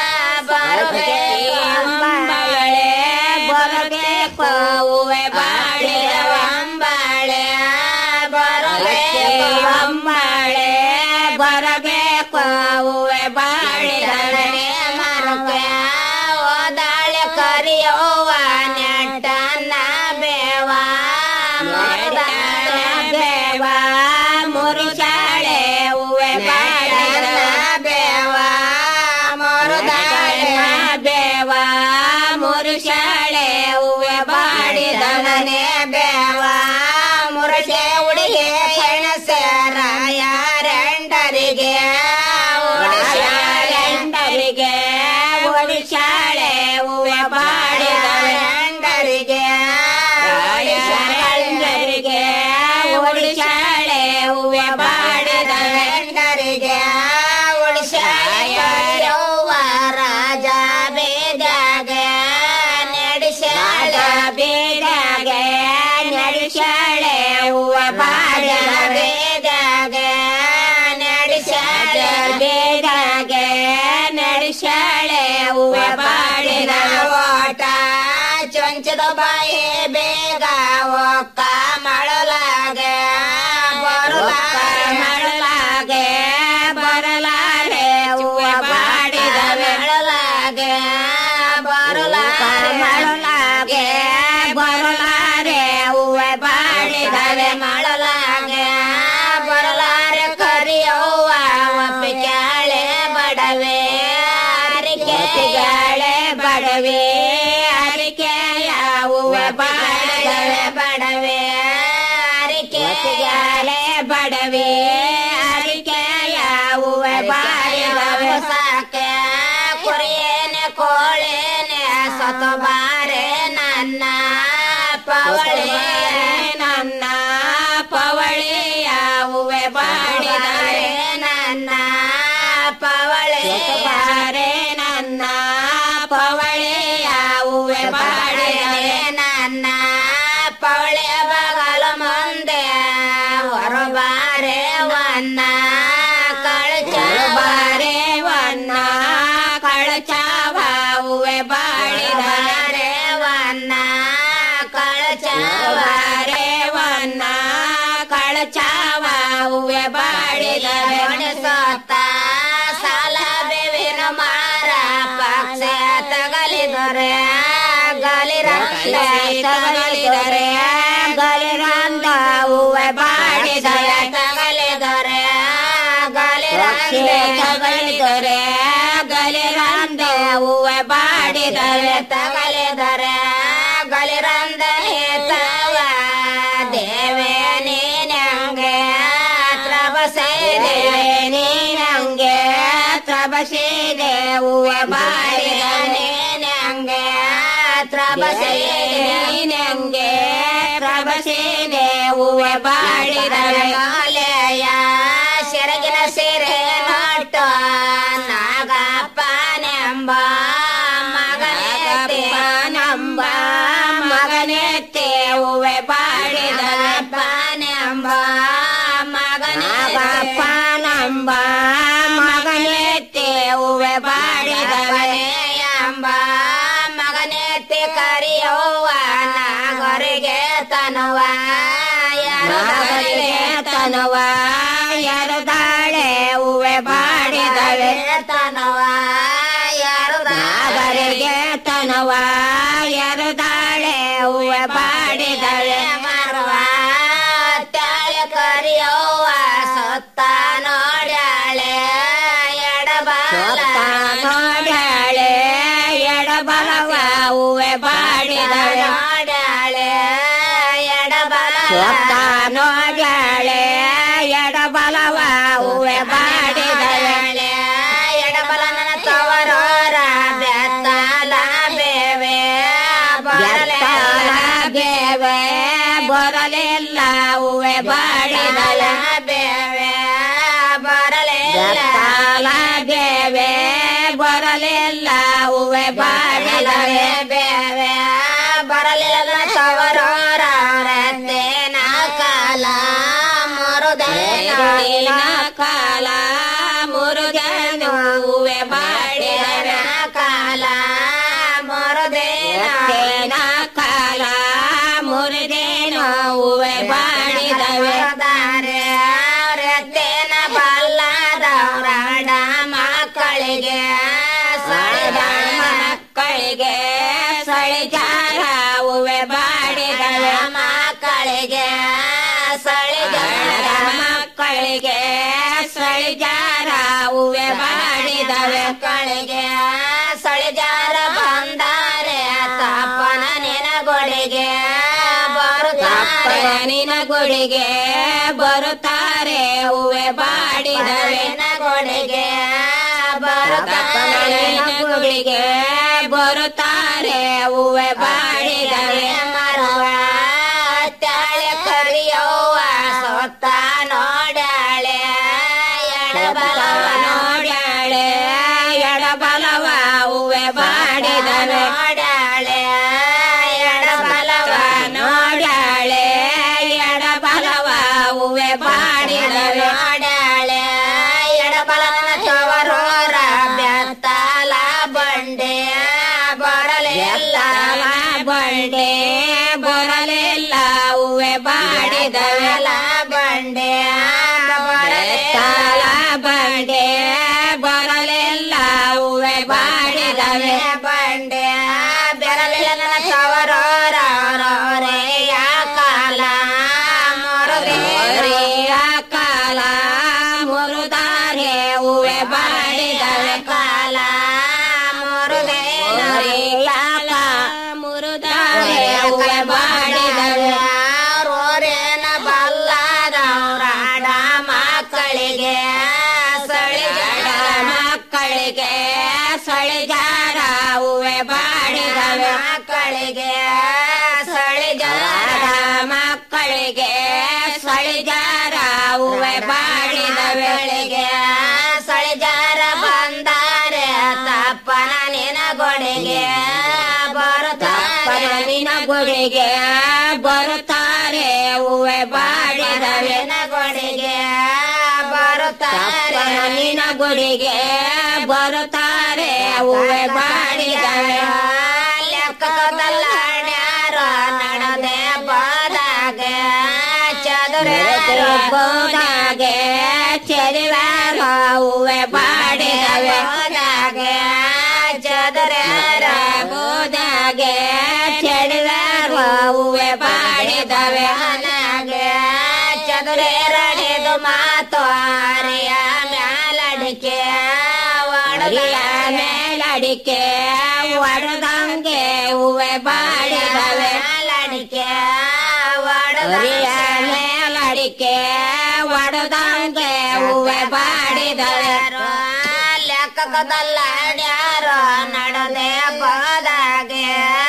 ಬರಬೇಳೆ ಬರಬೇಕು ಹೂವೆ ಬಾಡಿದ ಒಂಬಾಳೆ ಬರಬೇಕು ಒಂಬಾಳೆ ಬರಬೇಕು ಹೂವೆ ಬಾಡಿದಳೆ ಮರಕ್ಕೆ ಓದಾಳೆ ಕರಿಯವ್ವ ನೆಟ್ಟನ್ನ ಬೇವ ಮರದಾಳೆ ಬೇವ ಮುರುಷಾಳೆ ಹೂವೆ ಬಾಡಿದ ಬೇವ ಮರದಾಳೆ ಬೇವ ಮುರುಷಾಳೆ ಹೂವೆ ಬಾಡಿದನೇ ಬೇವ ಮುರುಷೆ ಹುಡುಗಿ ಹೆಣಸರ ಯಾರೆಂಡರಿಗೆ ಓಡಿಸಾಳೆಂಡರಿಗೆ ಓಡಿಸಾಳೆ ಹೂವೆ ಬಾಡಿದ ಎಂಡರಿಗೆ ಎಂಡರಿಗೆ ಓಡಿಸಾಳೆ ಹೂವೆ ಬಾಡಿದ ಎಂಡರಿಗೆ ಓಡಿಸಾಳೆ ರಾಜ ಬೇದಾಗ ನಡೆಸಾಳ ಬೇದಾಗ ನಡೆಸಾಳೆ ಹೂವ ಬಾಡಿದ ಬೇದಾಗ ನಡೆಸಾಳ ಬೇದಾಗ ನಡೆಸಾಳೆ ಹೂವ ಬಾಡಿದ ಓಟ ಚೊಂಚದ ಬಾಯಿ ಬೇಗ ಒಕ್ಕ ಮಳಲಾಗೆ ಬರಲಾಗ ಮಳಲಾಗೆ ಬರಲಾರೆ ಹೂವ ಬಾಡಿದ ಮಳಲಾಗೆ ಬರಲಾಗ ಮಳಲಾಗೆ ಬರಲಾರೆ ಹೂವ ಬಾಡಿದವೆ ಮಳಲಾಗೆ ಬರಲಾರೆ ಕರಿಯವ್ವ ಒಪ್ಪಿಗಾಳೆ ಬಡವೆ ಅರಿಕೆಗಾಳೆ ಬಡವೆ ಅರಿಕೆಯ ಹೂವ ಬಾಡಿದವೆ ಬಡವೆ ಅರಿಕೆಗಾಳೆ ಬಡವೆ ಅರಿಕೆಯ ಹೂವ ಬಾಡಿದವೆ ಸಾಕೆ ಕುರಿಯೇನೆ ಕೋಳೇನೆ ಸತ ಬಾರೆ ನನ್ನ ಪವಳೆ ನನ್ನ ಪವಳೆಯ ಹೂವೆ ಬಾಡಿದರೆ ನನ್ನ ಪವಳೆ ಬಾರೆ ನನ್ನ ಪವಳೆಯ ಹೂವೆ ಬಾಡಿದರೆ ನನ್ನ ಪವಳೆಯ ಬಗಲ ಮುಂದೆ ಹೊರಬಾರೆ ವನ್ನ ಕಳಚ ಬಾರೆ ವನ್ನ ಕಳಚಾವ ಹೂವೆ ಬಾಡಿದರೆ ವನ್ನ ಕಳಚಾವಾರೆ ವನ್ನ ಕಳಚಾವ ಹೂವೆ ಬಾಡಿದರೆ ಸತ್ತ ಸಾಲ ಬೇವಿನ ಮಾರ ಪಕ್ಷ ತಗಲಿದರೆ ಗಲಿರಂದ ತಗಲಿದರೆ ಗಲಿರಂದ ಹೂವೆ ಬಾಡಿದರೆ ತಗಲಿದರೆ ಗಲಿರಂದ ತಗಲಿದರೆ ಗಲಿರಂದ ಹೂವೆ ಬಾಡಿದರೆ ತಗಲಿದರೆ ಗಲಿರಂದ ಹೇತವ ದೇವೇ ನೀನಂಗೆ ತ್ರಬಸೆ ದೇವೇ ನೀನಂಗೆ ತ್ರಬಸೆ ಹೂವ ಬಾಡಿದ ನೀನಂಗೆ ತ್ರಬಸೆ ನೀನಂಗೆ ತ್ರಬಸೆ ಹೂವ ಬಾಡಿದ ಗಾಲೆಯ ಸೆರಗಿನ ಸೀರೆ ನೋಟ ನಾಗಪ್ಪನೆಂಬ ಮಗನೇ ನಂಬ ಮಗನೆತ್ತೆ ಹೂವೆ ಬಾಡಿದ ಪಾನೆಂಬ ಮಗನಪ್ಪ ನಂಬ ಮಗನೆತ್ತೆ ಹೂವೆ ಬಾಡಿದವನೇ ಎಂಬ ಮಗನೆತ್ತೆ ಕರಿಯವ್ವ ನಾಗರಿಗೆ ತನವ ನಾಗರಿಗೆ ತನವ ಎರದಾಳೆ ಹೂವೆ ಬಾಡಿದವೆ ತನವ ನಾಗರಿಗೆ ತನವ ಎರದಾಳೆ ಹೂವೆ ಬಾಡಿದವೆ ಮರವ ತಾಳೆ ಕರಿಯವ್ವ ಸೊತ್ತ ನೋಡ್ಯಾಳೆ ಎಡಬಲ ನೋಡ್ಯಾಳೆ ಎಡಬಲವ ಹೂವೆ ಬಾಡಿದಳೆ ನೋಡ್ಯಾಳೆ ಎಡಬಲ ಸೊತ್ತ ನೋಡ್ಯಾಳೆ ಎಡಬಲವ ಹೂವೆ ಬಾಡಿದಳೆ ಎಡಬಲನ ತವರೋರ ಬೆತ್ತಲ ಬೇವೆ ಬರಲೆಲ್ಲ ಬೇವೆ ಬರಲಿಲ್ಲ ಹೂವೆ ಬಾಡಿದಳ ಬೇವೆ ಬರಲಿಲ್ಲ ಬೇವೆ ಬರಲಿಲ್ಲ ಹೂವೆ ಬಾಡಿದಳೆ ಬೇವೆ ಬರಲಿಲ್ಲ ತವರೋರ ಕಾಲ ಮರುದೇನ ಕಾಲ ಸಳಿಜಾರ ಹೂವೆ ಬಾಡಿದವೆ ಕಳಿಗೆ ಸಳಿಜಾರ ಬಂದಾರೆ ತಪ್ಪನ ನಿನ ಗುಡಿಗೆ ಬರುತ್ತಾರೆ ನಿನ ಗುಡಿಗೆ ಬರುತ್ತಾರೆ ಹೂವೆ ಬಾಡಿದವೆ ಗುಡಿಗೆ ಬರುತ್ತಾರೆ ನಿನ ಗುಡಿಗೆ ಬರುತ್ತಾರೆ ಹೂವೆ ಬಾಡಿದವೆ ಮರವ ತಾಳೆ ಕರಿಯವ್ವ ಸೊತ್ತ ನೋಡಾಳೆ ಎಡಬಲವ ನೋಡಾಳೆ ಎಡಬಲವ ಹೂವೆ ಬಾಡಿದವೆ ನೋಡಾಳೆ ಎಡಬಲವ ನೋಡಾಳೆ ಎಡಬಲವ ಹೂವೆ ಬಾಡಿದವೆ ನೋಡಾಳೆ ಎಡಬಲನ ತವರೋರ ಬೆತ್ತಲ ಬಂಡೆ ಬರಲಿಲ್ಲ ಬಂಡೆ ಬರಲಿಲ್ಲ ಹೂವೆ ಬಾಡಿದವೆಲ್ಲ ಬಂಡೆ ಬರಲಿಲ್ಲ ಬಂಡೆ ಬರಲಿಲ್ಲ ಹೂವೆ ಬಾಡಿದವೆ ಬಂಡೆ ಬೆರಲಿಲ್ಲ ತವರೋರ ರೋರೆಯ ಕಾಲ ಮೊರದೇರಿಯ ಕಾಲ ಮುರುದಾರೆ ಹೂವೆ ಬಾಡಿದವೆ ಕಾಲ ಮುರುದೇರಿಯ ಕಾಲ ಮುರುದಾರೆ ಹೂವೆ ಬಾಡಿದವೆ ರೋರೇನ ಬಲ್ಲದವರಾಡ ಮಕ್ಕಳಿಗೆ ಸಳಿಜಾಡ ಮಕ್ಕಳಿಗೆ ಸಳಿಜಾರ ಹೂವೆ ಬಾಡಿದವೆ ಮಕ್ಕಳಿಗೆ ಸಳಿಜಾರ ಮಕ್ಕಳಿಗೆ ಸಳಿಜಾರ ಹೂವೆ ಬಾಡಿದವೆಳಿಗೆ ಸಳಿಜಾರ ಬಂದಾರೆ ತಪ್ಪನ ನಿನ ಗೊಡೆಗೆ ಬರುತ್ತಾರೆ ನಿನ ಗುಡಿಗೆ ಬರುತ್ತಾರೆ ಹೂವೆ ಬಾಡಿದವೆ ಗೊಡಿಗೆ ಬರುತ್ತಾರೆ ನಿನ ಗುಡಿಗೆ ಬರುತ್ತಾರೆ ಹೂವೆ ಬಾಡಿದವೆ ಲೆಕ್ಕದಲ್ಲ ನಡೆದೆ ಬಾದಾಗೆ ಚದುರೆ ಬೋದಾಗೆ ಚೆರಿವಾರ ಹೂವೆ ಬಾಡಿದವೆ ಹೋದಾಗೆ ಚದುರೆ ಬೋದಾಗೆ ಚೆರಿವಾರ ಹೂವೆ ಬಾಡಿದವೆ ಹನಾಗೆ ಚದುರೆ ರಡೆದು ಮಾತು ಆರಿಯ ಮ್ಯಾಲಡಿಕೆ ಒಡಗಿಯ ಮೇಲಡಿಕೆ ಒಡದಂಗೆ ಹೂವೆ ಬಾಡಿದವೆ ಮೇಲಡಿಕೆ ಒಡಗಿಯ ಮೇಲಡಿಕೆ ಒಡದಂಗೆ ಹೂವೆ ಬಾಡಿದವೆ ಲೆಕ್ಕದಲ್ಲ ಯಾರೋ ನಡೆದೆ ಬೋದಾಗೆ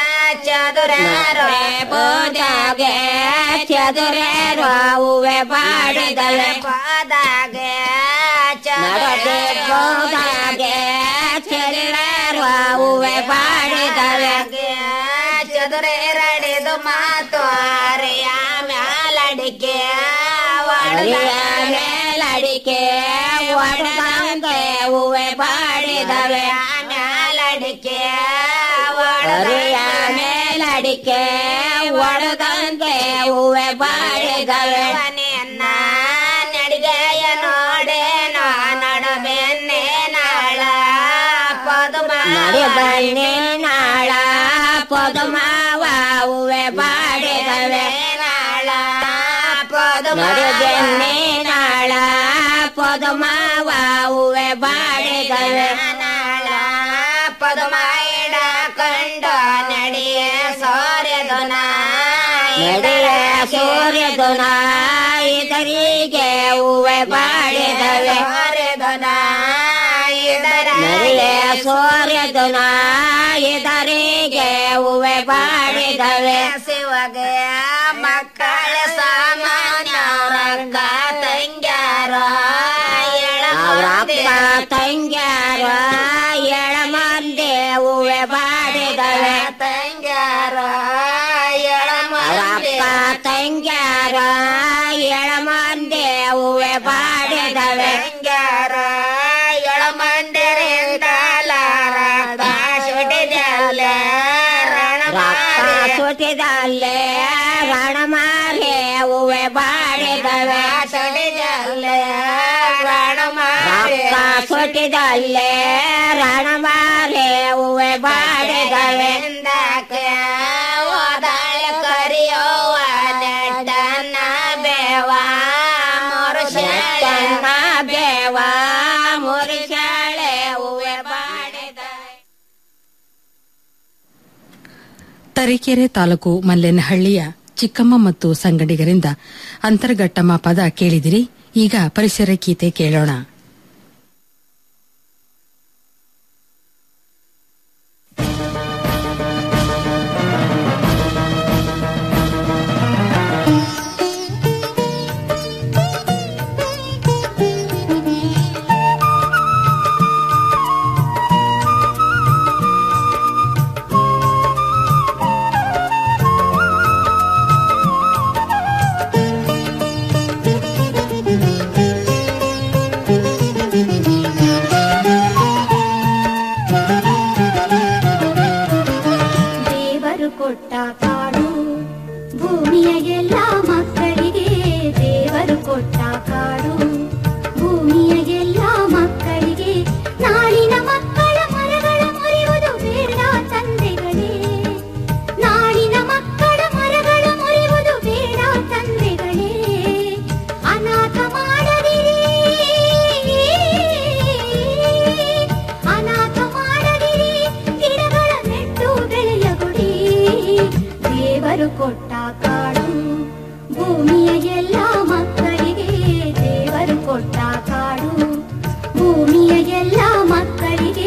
ಚದುರೇರೋ ಬೋದಾಗೆ ಚದುರೇರೋ ಹೂವೆ ಬಾಡಿದವೆ ಬೋದಾಗೆ ಚದುರೆ ಬೋದಾಗೆ ಚದುರೇರೋ ಹೂವೆ ಬಾಡಿದವೆ ಚದುರೆ ರಡಿದು ಮಾತು ಆರೆಯ ಮ್ಯಾಲಡಿಕೆ ಒಡೆಯ ಮೇಲಡಿಕೆ ಒಡದಂಗೆ ಹೂವೆ ಬಾಡಿದವೆ ಮ್ಯಾಲಡಿಕೆ ಒಡೆಯ ಮೇಲಡಿಕೆ ಒಡದಂಗೆ ಹೂವೆ ಬಾಡಿದವೆ ನಿನ್ನ ನಡಿಗೆಯ ನೋಡೇನೋ ನಡಬೆನ್ನೆ ನಾಳ ಪದುಮ ನಡಿಬನ್ನೆ ನಾಳ ಪದುಮಾವ ಹೂವೆ ಬಾಡಿದವೆ ನಾಳ ಪದುಮನೆ ನಾಳ ಪದುಮಾವ ಹೂವೆ ಬಾಡಿದವೆ ನಾಳ ಪದುಮ ಇಡ ಕಂಡು ನಡಿಯ ಸೂರ್ಯದುನ ನಡಿಯ ಸೂರ್ಯದುನ ಇದರಿಗೆ ಹೂವೆ ಬಾಡಿದವೆ ಸೂರ್ಯದುನ ನಡಿಯ ಸೂರ್ಯದುನ ಇದರಿಗೆ ಹೂವೆ ಬಾಡಿದವೆ ಶಿವಗೆ ಮಕ್ಕಳ ಸಾಮಾನ್ಯ ರಂಗ ತಂಗ್ಯಾರ ಅವರಪ್ಪ ತಂಗ್ಯಾರ ಎಳ ಮಂದಿ ಹೂವೆ ಬಾಡಿದವೆ ತಂಗ್ಯಾರ ಅವರಪ್ಪ ತಂಗ್ಯಾರ ಎಳ ಮಂದಿ ಹೂವೆ ಬಾಡಿದವೆ ತಂಗ್ಯಾರ ಎಳ ಮಂದಿರಿಂದ ರಕ್ತ ಸುಟಿದಲ್ಲೇ ರಣಮಾಲೆ ಹೂವೆ ಬಾಡಿದವೆ ಸುಟಿದಲ್ಲೇ ರಕ್ತ ಸುಟಿದಲ್ಲೇ ರಣಮಾಲೆ ಹೂವೆ ಬಾಡಿದವೆ ಓದಾಳ ಕರಿಯೋವ ನೆಟ್ಟನ್ನ ಬೇವ ಮುರುಷನ ಬೇವ ತರೀಕೆರೆ ತಾಲೂಕು ಮಲ್ಲೇನಹಳ್ಳಿಯ ಚಿಕ್ಕಮ್ಮ ಮತ್ತು ಸಂಗಡಿಗರಿಂದ ಅಂತರ್ಘಟ್ಟಮ ಪದ ಕೇಳಿದಿರಿ ಈಗ ಪರಿಸರ ಗೀತೆ ಕೇಳೋಣ ದೇವರು ಕೊಟ್ಟ ಕಾಡು ಭೂಮಿಯ ಎಲ್ಲ ಮಕ್ಕಳಿಗೆ ದೇವರು ಕೊಟ್ಟ ಕಾಡು ಭೂಮಿಯ ಎಲ್ಲ ಮಕ್ಕಳಿಗೆ ನಾಳಿನ ಮಕ್ಕಳ ಮರಗಳ ಮುರಿಯುವುದು ಬೇಡ ತಂದೆಗಳೇ ನಾಳಿನ ಮಕ್ಕಳ ಮರಗಳ ಮುರಿಯುವುದು ಬೇಡ ತಂದೆಗಳೇ ಅನಾಥ ಮಾಡದಿರಿ ಅನಾಥ ಮಾಡದಿರಿ ಗಿಡಗಳ ನೆಟ್ಟು ಬೆಳೆಯಗುಡಿ ದೇವರು ಕೊಟ್ಟ ಕಾಡು ಭೂಮಿಯ ಎಲ್ಲ ಮಕ್ಕಳಿಗೆ ದೇವರು ಕೊಟ್ಟ ಕಾಡು ಭೂಮಿಯ ಎಲ್ಲ ಮಕ್ಕಳಿಗೆ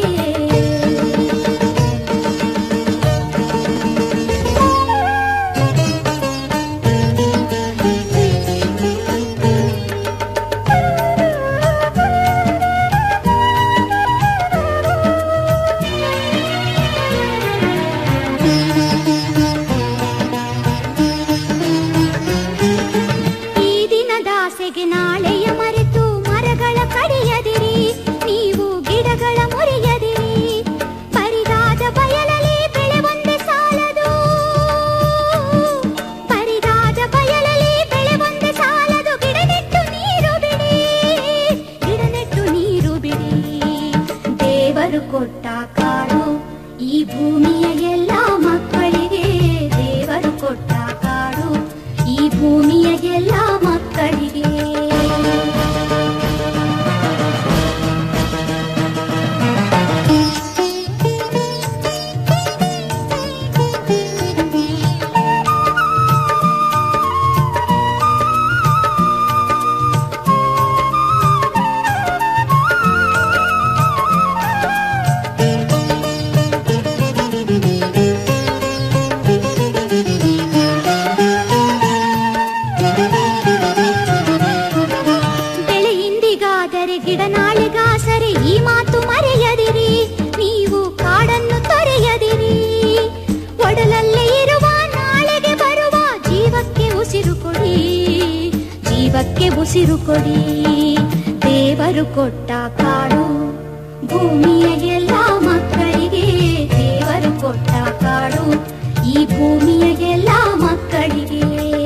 ಈ ದಿನದಾಸೆಗೆ ನಾಳೆಯ ಮರೆತು ಮರಗಳ ಕಡಿಯದಿರಿ ನೀವು ಗಿಡಗಳ ಮುರಿಯದಿರಿ ಪರಿದಾದ ಬಯಲಲ್ಲಿ ಬೆಳೆ ಒಂದೇ ಸಾಲದು ಪರಿದಾದ ಬಯಲಲ್ಲಿ ಬೆಳೆ ಒಂದೇ ಸಾಲದು ಗಿಡ ನೆಟ್ಟು ನೀರು ಬಿಡಿ ಗಿಡ ನೆಟ್ಟು ನೀರು ಬಿಡಿ ದೇವರು ಕೊಟ್ಟ ಕಾಡು ಈ ಭೂಮಿಯ ಎಲ್ಲ ಮಕ್ಕಳಿಗೆ ದೇವರು ಕೊಟ್ಟ ಕಾಡು ಈ ಭೂಮಿಯ ಎಲ್ಲ ಮಕ್ಕಳಿಗೆ ಬೆಳೆ ಇಂದಿಗಾದರೆ ಗಿಡ ನಾಳೆಗಾಸರೆ ಈ ಮಾತು ಮರೆಯದಿರಿ ನೀವು ಕಾಡನ್ನು ತೊರೆಯದಿರಿ ಒಡಲಲ್ಲೇ ಇರುವ ನಾಳೆಗೆ ಬರುವ ಜೀವಕ್ಕೆ ಉಸಿರು ಕೊಡಿ ಜೀವಕ್ಕೆ ಉಸಿರು ಕೊಡಿ ದೇವರು ಕೊಟ್ಟ ಕಾಡು ಭೂಮಿಯ ಎಲ್ಲ ಮಕ್ಕಳಿಗೆ ದೇವರು ಕೊಟ್ಟ ಕಾಡು ಈ ಭೂಮಿಯ ಎಲ್ಲ ಮಕ್ಕಳಿಗೆ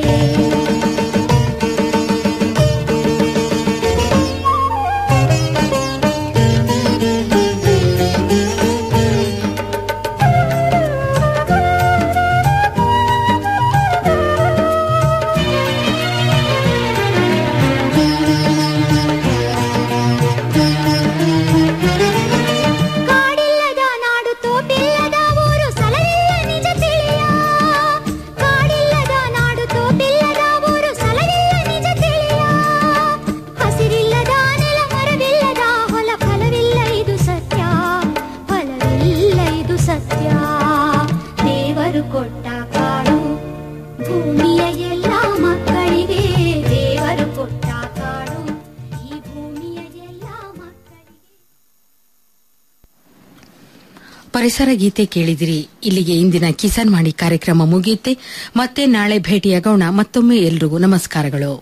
ಕಾಡಿಲ್ಲದ ನಾಡು ತೋಪಿಲ್ಲದ ಊರು ಸಲವಿಲ್ಲ ನಿಜ ತಿಳಿಯ ಕಾಡಿಲ್ಲದ ನಾಡು ತೋಪಿಲ್ಲದ ಊರು ಸಲವಿಲ್ಲ ನಿಜ ತಿಳಿಯ ಹಸಿರಿಲ್ಲದ ನೆಲ ಮರವಿಲ್ಲದ ಹೊಲ ಫಲವಿಲ್ಲ ಇದು ಸತ್ಯ ಫಲವಿಲ್ಲ ಇದು ಸತ್ಯ ದೇವರು ಕೊಟ್ಟ ಕಾಡು ಭೂಮಿಯ ಎಲ್ಲ ಮಕ್ಕಳಿಗೆ ದೇವರು ಕೊಟ್ಟ ಕಾಡು ಈ ಭೂಮಿಯ ಎಲ್ಲ ಮಕ್ಕಳಿಗೆ ಪರಿಸರ ಗೀತೆ ಕೇಳಿದಿರಿ ಇಲ್ಲಿಗೆ ಇಂದಿನ ಕಿಸಾನ್ ವಾಣಿ ಕಾರ್ಯಕ್ರಮ ಮುಗಿಯುತ್ತೆ ಮತ್ತೆ ನಾಳೆ ಭೇಟಿಯಾಗೋಣ ಮತ್ತೊಮ್ಮೆ ಎಲ್ರಿಗೂ ನಮಸ್ಕಾರಗಳು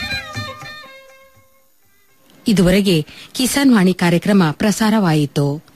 ಇದುವರೆಗೆ ಕಿಸಾನ್ ವಾಣಿ ಕಾರ್ಯಕ್ರಮ ಪ್ರಸಾರವಾಯಿತು